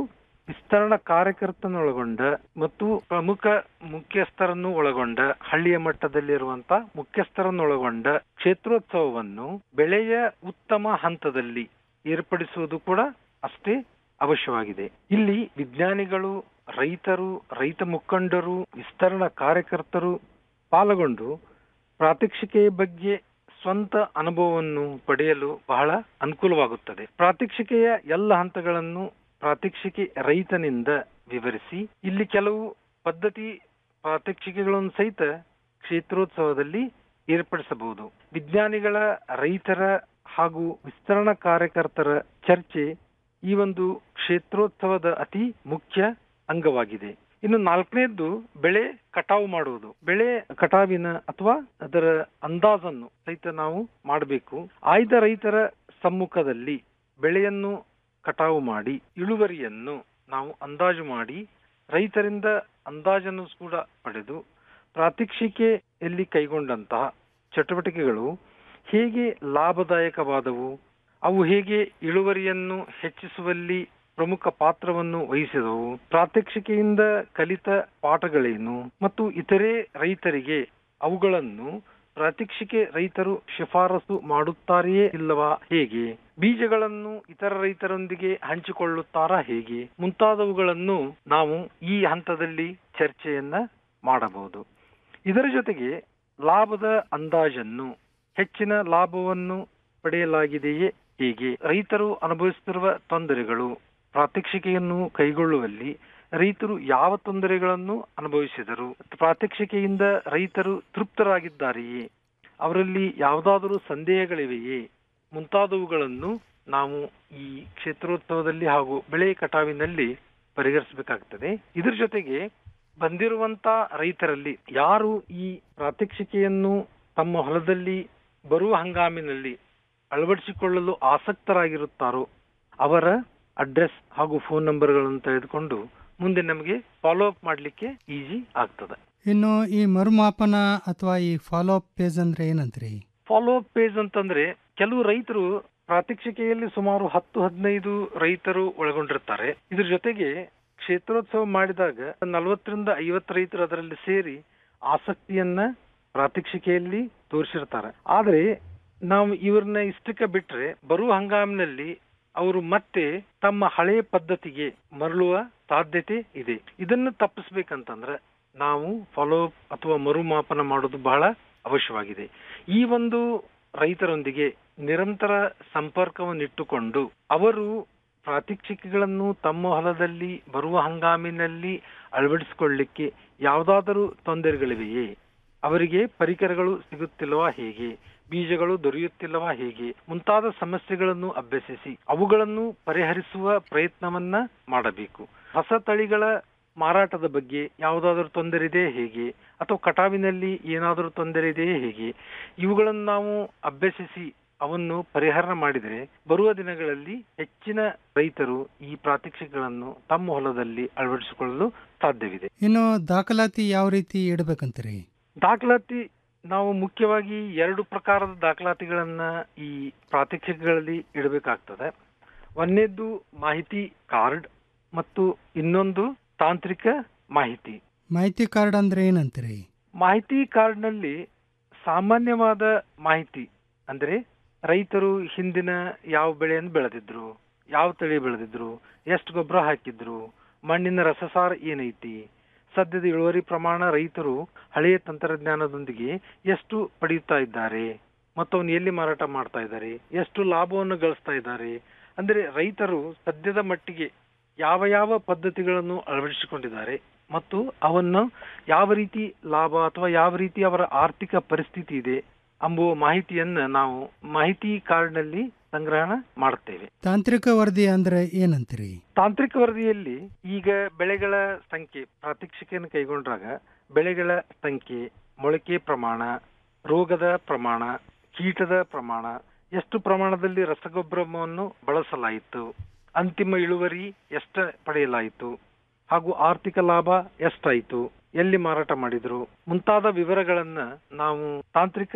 ವಿಸ್ತರಣಾ ಕಾರ್ಯಕರ್ತನೊಳಗೊಂಡ ಮತ್ತು ಪ್ರಮುಖ ಮುಖ್ಯಸ್ಥರನ್ನು ಒಳಗೊಂಡ ಹಳ್ಳಿಯ ಮಟ್ಟದಲ್ಲಿರುವಂತ ಮುಖ್ಯಸ್ಥರನ್ನೊಳಗೊಂಡ ಕ್ಷೇತ್ರೋತ್ಸವವನ್ನು ಬೆಳೆಯ ಉತ್ತಮ ಹಂತದಲ್ಲಿ ಏರ್ಪಡಿಸುವುದು ಕೂಡ ಅಷ್ಟೇ ಅವಶ್ಯವಾಗಿದೆ ಇಲ್ಲಿ ವಿಜ್ಞಾನಿಗಳು ರೈತರು ರೈತ ಮುಖಂಡರು ವಿಸ್ತರಣಾ ಕಾರ್ಯಕರ್ತರು ಪಾಲ್ಗೊಂಡು ಪ್ರಾತ್ಯಕ್ಷಿಕೆಯ ಬಗ್ಗೆ ಸ್ವಂತ ಅನುಭವವನ್ನು ಪಡೆಯಲು ಬಹಳ ಅನುಕೂಲವಾಗುತ್ತದೆ ಪ್ರಾತ್ಯಕ್ಷಿಕೆಯ ಎಲ್ಲ ಹಂತಗಳನ್ನು ಪ್ರಾತ್ಯಕ್ಷಿಕೆ ರೈತನಿಂದ ವಿವರಿಸಿ ಇಲ್ಲಿ ಕೆಲವು ಪದ್ಧತಿ ಪ್ರಾತ್ಯಕ್ಷಿಕೆಗಳನ್ನು ಸಹಿತ ಕ್ಷೇತ್ರೋತ್ಸವದಲ್ಲಿ ಏರ್ಪಡಿಸಬಹುದು ವಿಜ್ಞಾನಿಗಳ ರೈತರ ಹಾಗೂ ವಿಸ್ತರಣಾ ಕಾರ್ಯಕರ್ತರ ಚರ್ಚೆ ಈ ಒಂದು ಕ್ಷೇತ್ರೋತ್ಸವದ ಅತಿ ಮುಖ್ಯ ಅಂಗವಾಗಿದೆ ಇನ್ನು ನಾಲ್ಕನೇದ್ದು ಬೆಳೆ ಕಟಾವು ಮಾಡುವುದು ಬೆಳೆ ಕಟಾವಿನ ಅಥವಾ ಅದರ ಅಂದಾಜನ್ನು ಸಹಿತ ನಾವು ಮಾಡಬೇಕು ಆಯ್ದ ರೈತರ ಸಮ್ಮುಖದಲ್ಲಿ ಬೆಳೆಯನ್ನು ಕಟಾವು ಮಾಡಿ ಇಳುವರಿಯನ್ನು ನಾವು ಅಂದಾಜು ಮಾಡಿ ರೈತರಿಂದ ಅಂದಾಜನ್ನು ಕೂಡ ಪಡೆದು ಪ್ರಾತ್ಯಕ್ಷಿಕೆಯಲ್ಲಿ ಕೈಗೊಂಡಂತಹ ಚಟುವಟಿಕೆಗಳು ಹೇಗೆ ಲಾಭದಾಯಕವಾದವು ಅವು ಹೇಗೆ ಇಳುವರಿಯನ್ನು ಹೆಚ್ಚಿಸುವಲ್ಲಿ ಪ್ರಮುಖ ಪಾತ್ರವನ್ನು ವಹಿಸಿದವು ಪ್ರಾತ್ಯಕ್ಷಿಕೆಯಿಂದ ಕಲಿತ ಪಾಠಗಳೇನು ಮತ್ತು ಇತರೆ ರೈತರಿಗೆ ಅವುಗಳನ್ನು ಪ್ರಾತ್ಯಕ್ಷಿಕೆ ರೈತರು ಶಿಫಾರಸು ಮಾಡುತ್ತಾರೆಯೇ ಇಲ್ಲವಾ ಹೇಗೆ ಬೀಜಗಳನ್ನು ಇತರ ರೈತರೊಂದಿಗೆ ಹಂಚಿಕೊಳ್ಳುತ್ತಾರಾ ಹೇಗೆ ಮುಂತಾದವುಗಳನ್ನು ನಾವು ಈ ಹಂತದಲ್ಲಿ ಚರ್ಚೆಯನ್ನ ಮಾಡಬಹುದು ಇದರ ಜೊತೆಗೆ ಲಾಭದ ಅಂದಾಜನ್ನು ಹೆಚ್ಚಿನ ಲಾಭವನ್ನು ಪಡೆಯಲಾಗಿದೆಯೇ ಹೇಗೆ ರೈತರು ಅನುಭವಿಸುತ್ತಿರುವ ತೊಂದರೆಗಳು ಪ್ರಾತ್ಯಕ್ಷಿಕೆಯನ್ನು ಕೈಗೊಳ್ಳುವಲ್ಲಿ ರೈತರು ಯಾವ ತೊಂದರೆಗಳನ್ನು ಅನುಭವಿಸಿದರು ಪ್ರಾತ್ಯಕ್ಷಿಕೆಯಿಂದ ರೈತರು ತೃಪ್ತರಾಗಿದ್ದಾರೆಯೇ ಅವರಲ್ಲಿ ಯಾವುದಾದರೂ ಸಂದೇಹಗಳಿವೆಯೇ ಮುಂತಾದವುಗಳನ್ನು ನಾವು ಈ ಕ್ಷೇತ್ರೋತ್ಸವದಲ್ಲಿ ಹಾಗೂ ಬೆಳೆ ಕಟಾವಿನಲ್ಲಿ ಪರಿಹರಿಸಬೇಕಾಗ್ತದೆ ಇದ್ರ ಜೊತೆಗೆ ಬಂದಿರುವಂತ ರೈತರಲ್ಲಿ ಯಾರು ಈ ಪ್ರಾತ್ಯಕ್ಷಿಕೆಯನ್ನು ತಮ್ಮ ಹೊಲದಲ್ಲಿ ಬರುವ ಹಂಗಾಮಿನಲ್ಲಿ ಅಳವಡಿಸಿಕೊಳ್ಳಲು ಆಸಕ್ತರಾಗಿರುತ್ತಾರೋ ಅವರ ಅಡ್ರೆಸ್ ಹಾಗೂ ಫೋನ್ ನಂಬರ್ಗಳನ್ನು ತೆಗೆದುಕೊಂಡು ಮುಂದೆ ನಮಗೆ ಫಾಲೋ ಅಪ್ ಮಾಡಲಿಕ್ಕೆ ಈಸಿ ಆಗ್ತದೆ ಇನ್ನು ಈ ಮರುಮಾಪನ ಅಥವಾ ಈ ಫಾಲೋ ಅಪ್ ಪೇಜ್ ಅಂದ್ರೆ ಏನಂತ್ರಿ ಫಾಲೋ ಅಪ್ ಪೇಜ್ ಅಂತಂದ್ರೆ ಕೆಲವು ರೈತರು ಪ್ರಾತ್ಯಕ್ಷಿಕೆಯಲ್ಲಿ ಸುಮಾರು ಹತ್ತು ಹದಿನೈದು ರೈತರು ಒಳಗೊಂಡಿರ್ತಾರೆ ಇದ್ರ ಜೊತೆಗೆ ಕ್ಷೇತ್ರೋತ್ಸವ ಮಾಡಿದಾಗ ನಲವತ್ತರಿಂದ ಐವತ್ತು ರೈತರು ಅದರಲ್ಲಿ ಸೇರಿ ಆಸಕ್ತಿಯನ್ನ ಪ್ರಾತ್ಯಕ್ಷಿಕೆಯಲ್ಲಿ ತೋರಿಸಿರ್ತಾರೆ ಆದ್ರೆ ನಾವು ಇವ್ರನ್ನ ಇಷ್ಟಕ್ಕೆ ಬಿಟ್ರೆ ಬರುವ ಹಂಗಾಮಿನಲ್ಲಿ ಅವರು ಮತ್ತೆ ತಮ್ಮ ಹಳೆಯ ಪದ್ಧತಿಗೆ ಮರಳುವ ಸಾಧ್ಯತೆ ಇದೆ ಇದನ್ನು ತಪ್ಪಿಸ್ಬೇಕಂತಂದ್ರೆ ನಾವು ಫಾಲೋ ಅಪ್ ಅಥವಾ ಮರುಮಾಪನ ಮಾಡೋದು ಬಹಳ ಅವಶ್ಯವಾಗಿದೆ ಈ ಒಂದು ರೈತರೊಂದಿಗೆ ನಿರಂತರ ಸಂಪರ್ಕವನ್ನಿಟ್ಟುಕೊಂಡು ಅವರು ಪ್ರಾತ್ಯಕ್ಷಿಕೆಗಳನ್ನು ತಮ್ಮ ಹೊಲದಲ್ಲಿ ಬರುವ ಹಂಗಾಮಿನಲ್ಲಿ ಅಳವಡಿಸಿಕೊಳ್ಳಿಕ್ಕೆ ಯಾವುದಾದರೂ ತೊಂದರೆಗಳಿವೆಯೇ ಅವರಿಗೆ ಪರಿಕರಗಳು ಸಿಗುತ್ತಿಲ್ಲವಾ ಹೇಗೆ ಬೀಜಗಳು ದೊರೆಯುತ್ತಿಲ್ಲವಾ ಹೇಗೆ ಮುಂತಾದ ಸಮಸ್ಯೆಗಳನ್ನು ಅಭ್ಯಸಿಸಿ ಅವುಗಳನ್ನು ಪರಿಹರಿಸುವ ಪ್ರಯತ್ನವನ್ನ ಮಾಡಬೇಕು ಹೊಸ ತಳಿಗಳ ಮಾರಾಟದ ಬಗ್ಗೆ ಯಾವುದಾದರೂ ತೊಂದರೆ ಇದೆಯೇ ಹೇಗೆ ಅಥವಾ ಕಟಾವಿನಲ್ಲಿ ಏನಾದರೂ ತೊಂದರೆ ಇದೆಯೇ ಹೇಗೆ ಇವುಗಳನ್ನು ನಾವು ಅಭ್ಯಸಿಸಿ ಅವನ್ನು ಪರಿಹಾರ ಮಾಡಿದರೆ ಬರುವ ದಿನಗಳಲ್ಲಿ ಹೆಚ್ಚಿನ ರೈತರು ಈ ಪ್ರಾತ್ಯಕ್ಷಿಕೆಗಳನ್ನು ತಮ್ಮ ಹೊಲದಲ್ಲಿ ಅಳವಡಿಸಿಕೊಳ್ಳಲು ಸಾಧ್ಯವಿದೆ ಇನ್ನು ದಾಖಲಾತಿ ಯಾವ ರೀತಿ ಇಡಬೇಕಂತೀರಿ ದಾಖಲಾತಿ ನಾವು ಮುಖ್ಯವಾಗಿ ಎರಡು ಪ್ರಕಾರದ ದಾಖಲಾತಿಗಳನ್ನ ಈ ಪ್ರಾತ್ಯಕ್ಷಿಕೆಗಳಲ್ಲಿ ಇಡಬೇಕಾಗ್ತದೆ ಒಂದನೇದ್ದು ಮಾಹಿತಿ ಕಾರ್ಡ್ ಮತ್ತು ಇನ್ನೊಂದು ತಾಂತ್ರಿಕ ಮಾಹಿತಿ ಮಾಹಿತಿ ಕಾರ್ಡ್ ಅಂದ್ರೆ ಏನಂತೀರಿ ಮಾಹಿತಿ ಕಾರ್ಡ್ನಲ್ಲಿ ಸಾಮಾನ್ಯವಾದ ಮಾಹಿತಿ ಅಂದ್ರೆ ರೈತರು ಹಿಂದಿನ ಯಾವ ಬೆಳೆಯನ್ನು ಬೆಳೆದಿದ್ರು ಯಾವ ತಳಿ ಬೆಳೆದಿದ್ರು ಎಷ್ಟು ಗೊಬ್ಬರ ಹಾಕಿದ್ರು ಮಣ್ಣಿನ ರಸಸಾರ ಏನೈತಿ ಸದ್ಯದ ಇಳುವರಿ ಪ್ರಮಾಣ ರೈತರು ಹಳೆಯ ತಂತ್ರಜ್ಞಾನದೊಂದಿಗೆ ಎಷ್ಟು ಪಡೆಯುತ್ತಾ ಇದ್ದಾರೆ ಮತ್ತು ಅವನು ಎಲ್ಲಿ ಮಾರಾಟ ಮಾಡ್ತಾ ಇದ್ದಾರೆ ಎಷ್ಟು ಲಾಭವನ್ನು ಗಳಿಸ್ತಾ ಇದ್ದಾರೆ ಅಂದ್ರೆ ರೈತರು ಸದ್ಯದ ಮಟ್ಟಿಗೆ ಯಾವ ಯಾವ ಪದ್ಧತಿಗಳನ್ನು ಅಳವಡಿಸಿಕೊಂಡಿದ್ದಾರೆ ಮತ್ತು ಅವನ್ನು ಯಾವ ರೀತಿ ಲಾಭ ಅಥವಾ ಯಾವ ರೀತಿ ಅವರ ಆರ್ಥಿಕ ಪರಿಸ್ಥಿತಿ ಇದೆ ಎಂಬುವ ಮಾಹಿತಿಯನ್ನ ನಾವು ಮಾಹಿತಿ ಕಾರ್ಡ್ನಲ್ಲಿ ಸಂಗ್ರಹಣ ಮಾಡುತ್ತೇವೆ ತಾಂತ್ರಿಕ ವರದಿ ಅಂದ್ರೆ ಏನಂತೀರಿ ತಾಂತ್ರಿಕ ವರದಿಯಲ್ಲಿ ಈಗ ಬೆಳೆಗಳ ಸಂಖ್ಯೆ ಪ್ರಾತ್ಯಕ್ಷಿಕೆಯನ್ನು ಕೈಗೊಂಡ್ರಾಗ ಬೆಳೆಗಳ ಸಂಖ್ಯೆ ಮೊಳಕೆ ಪ್ರಮಾಣ ರೋಗದ ಪ್ರಮಾಣ ಕೀಟದ ಪ್ರಮಾಣ ಎಷ್ಟು ಪ್ರಮಾಣದಲ್ಲಿ ರಸಗೊಬ್ಬರವನ್ನು ಬಳಸಲಾಯಿತು ಅಂತಿಮ ಇಳುವರಿ ಎಷ್ಟ ಪಡೆಯಲಾಯಿತು ಹಾಗೂ ಆರ್ಥಿಕ ಲಾಭ ಎಷ್ಟಾಯಿತು ಎಲ್ಲಿ ಮಾರಾಟ ಮಾಡಿದ್ರು ಮುಂತಾದ ವಿವರಗಳನ್ನ ನಾವು ತಾಂತ್ರಿಕ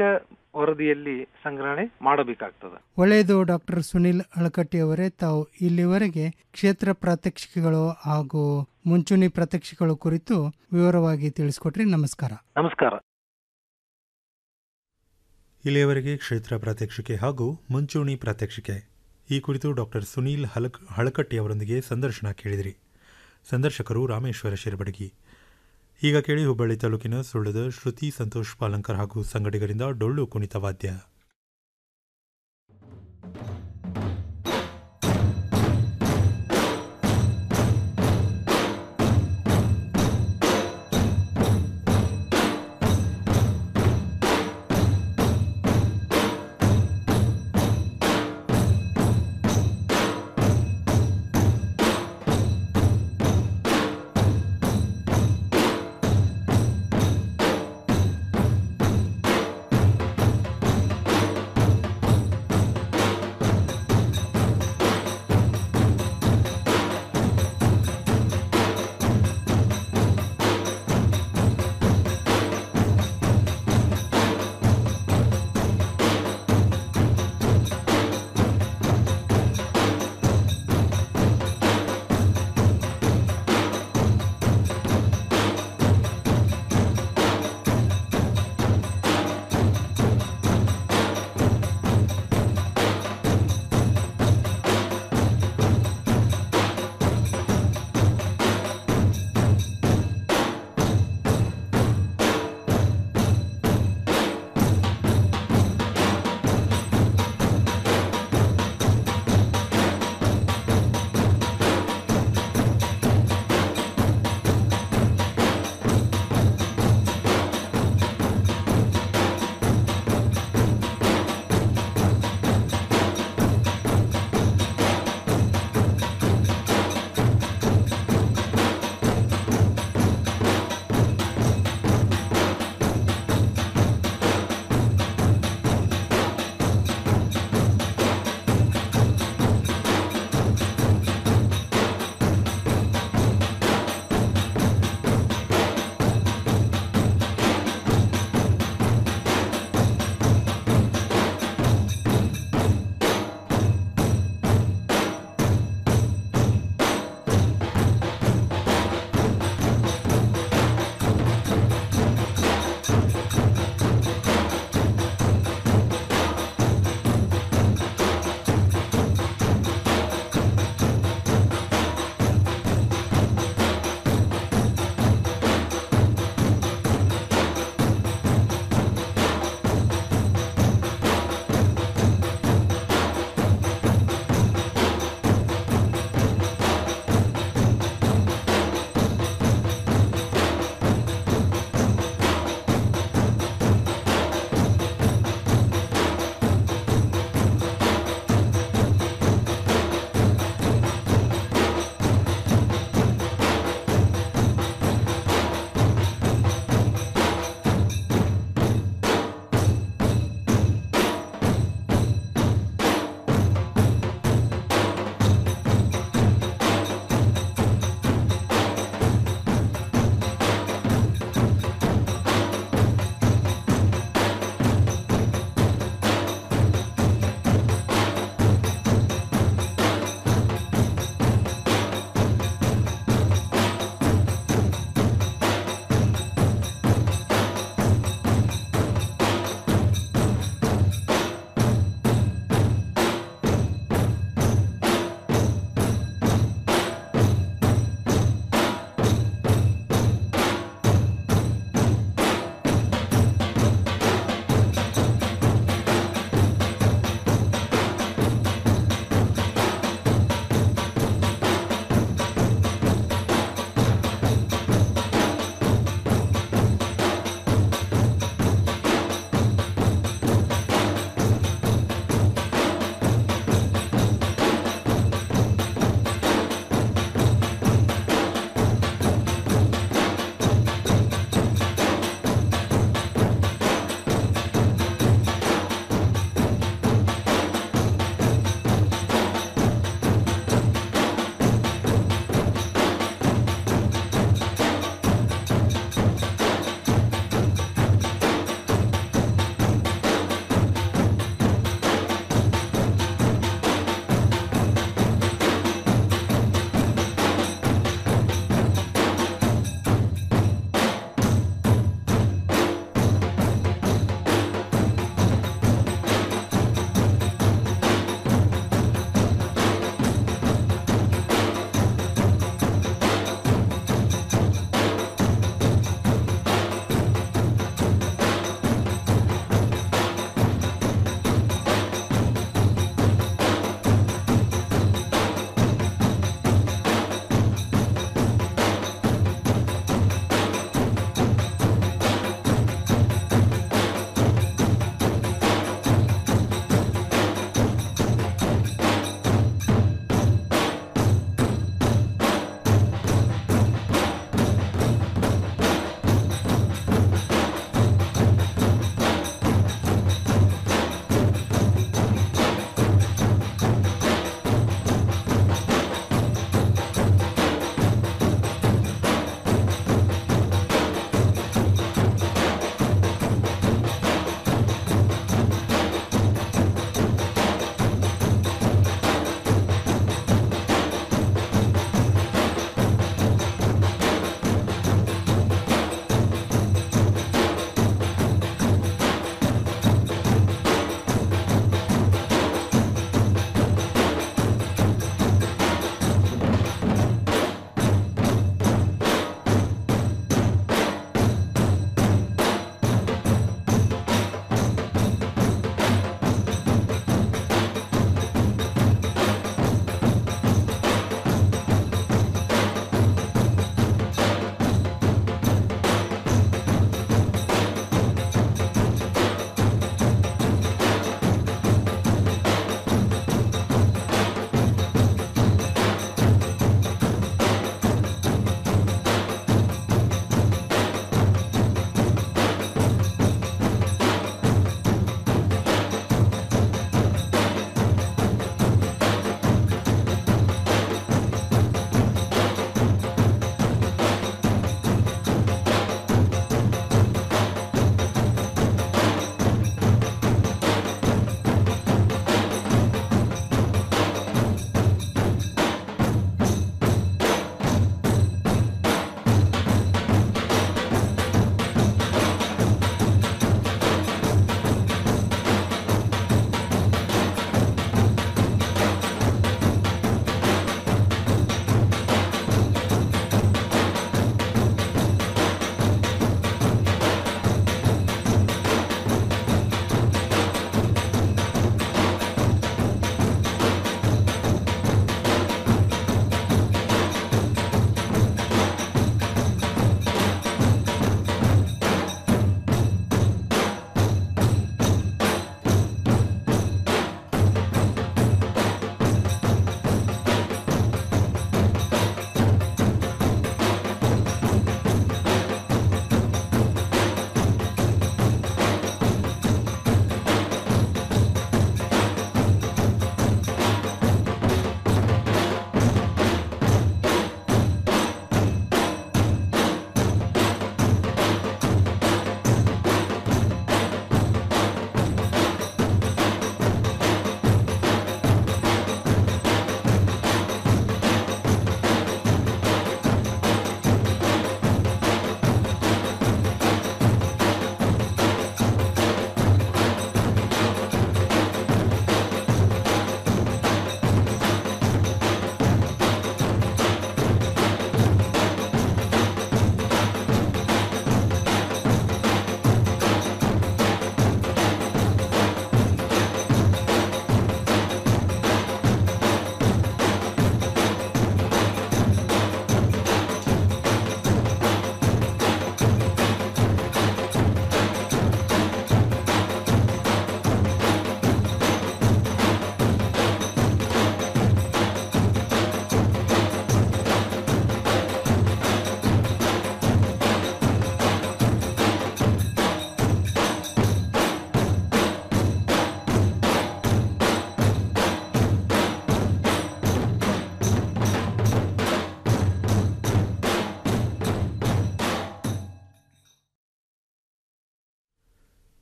ವರದಿಯಲ್ಲಿ ಸಂಗ್ರಹಣೆ ಮಾಡಬೇಕಾಗ್ತದೆ ಒಳ್ಳೆಯದು ಡಾಕ್ಟರ್ ಸುನಿಲ್ ಅಳಕಟ್ಟಿ ಅವರೇ ತಾವು ಇಲ್ಲಿವರೆಗೆ ಕ್ಷೇತ್ರ ಪ್ರಾತ್ಯಕ್ಷಿಕೆಗಳು ಹಾಗೂ ಮುಂಚೂಣಿ ಪ್ರಾತ್ಯಕ್ಷಿಕೆಗಳ ಕುರಿತು ವಿವರವಾಗಿ ತಿಳಿಸ್ಕೊಟ್ರಿ ನಮಸ್ಕಾರ ನಮಸ್ಕಾರ ಇಲ್ಲಿಯವರೆಗೆ ಕ್ಷೇತ್ರ ಪ್ರಾತ್ಯಕ್ಷಿಕೆ ಹಾಗೂ ಮುಂಚೂಣಿ ಪ್ರಾತ್ಯಕ್ಷಿಕೆ ಈ ಕುರಿತು ಡಾಕ್ಟರ್ ಸುನೀಲ್ ಹಲಕ್ ಹಳಕಟ್ಟಿ ಅವರೊಂದಿಗೆ ಸಂದರ್ಶನ ಕೇಳಿದಿರಿ ಸಂದರ್ಶಕರು ರಾಮೇಶ್ವರ ಶಿರಬಡಗಿ ಈಗ ಕೇಳಿ ಹುಬ್ಬಳ್ಳಿ ತಾಲೂಕಿನ ಸುಳ್ಳದ ಶ್ರುತಿ ಸಂತೋಷ್ ಪಾಲಂಕರ್ ಹಾಗೂ ಸಂಗಡಿಗರಿಂದ ಡೊಳ್ಳು ಕುಣಿತ ವಾದ್ಯ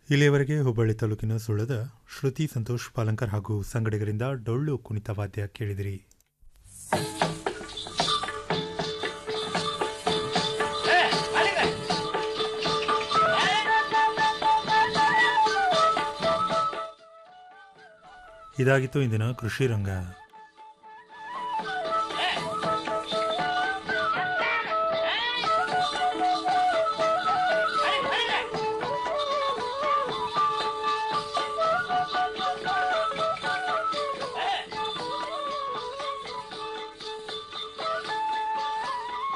ಇಲ್ಲಿಯವರೆಗೆ ಹುಬ್ಬಳ್ಳಿ ತಾಲೂಕಿನ ಸುಳ್ಳದ ಶ್ರುತಿ ಸಂತೋಷ್ ಪಾಲಂಕರ್ ಹಾಗೂ ಸಂಗಡಿಗರಿಂದ ಡೊಳ್ಳು ಕುಣಿತ ವಾದ್ಯ ಕೇಳಿದಿರಿ ಇದಾಗಿತ್ತು ಇಂದಿನ ಕೃಷಿ ರಂಗ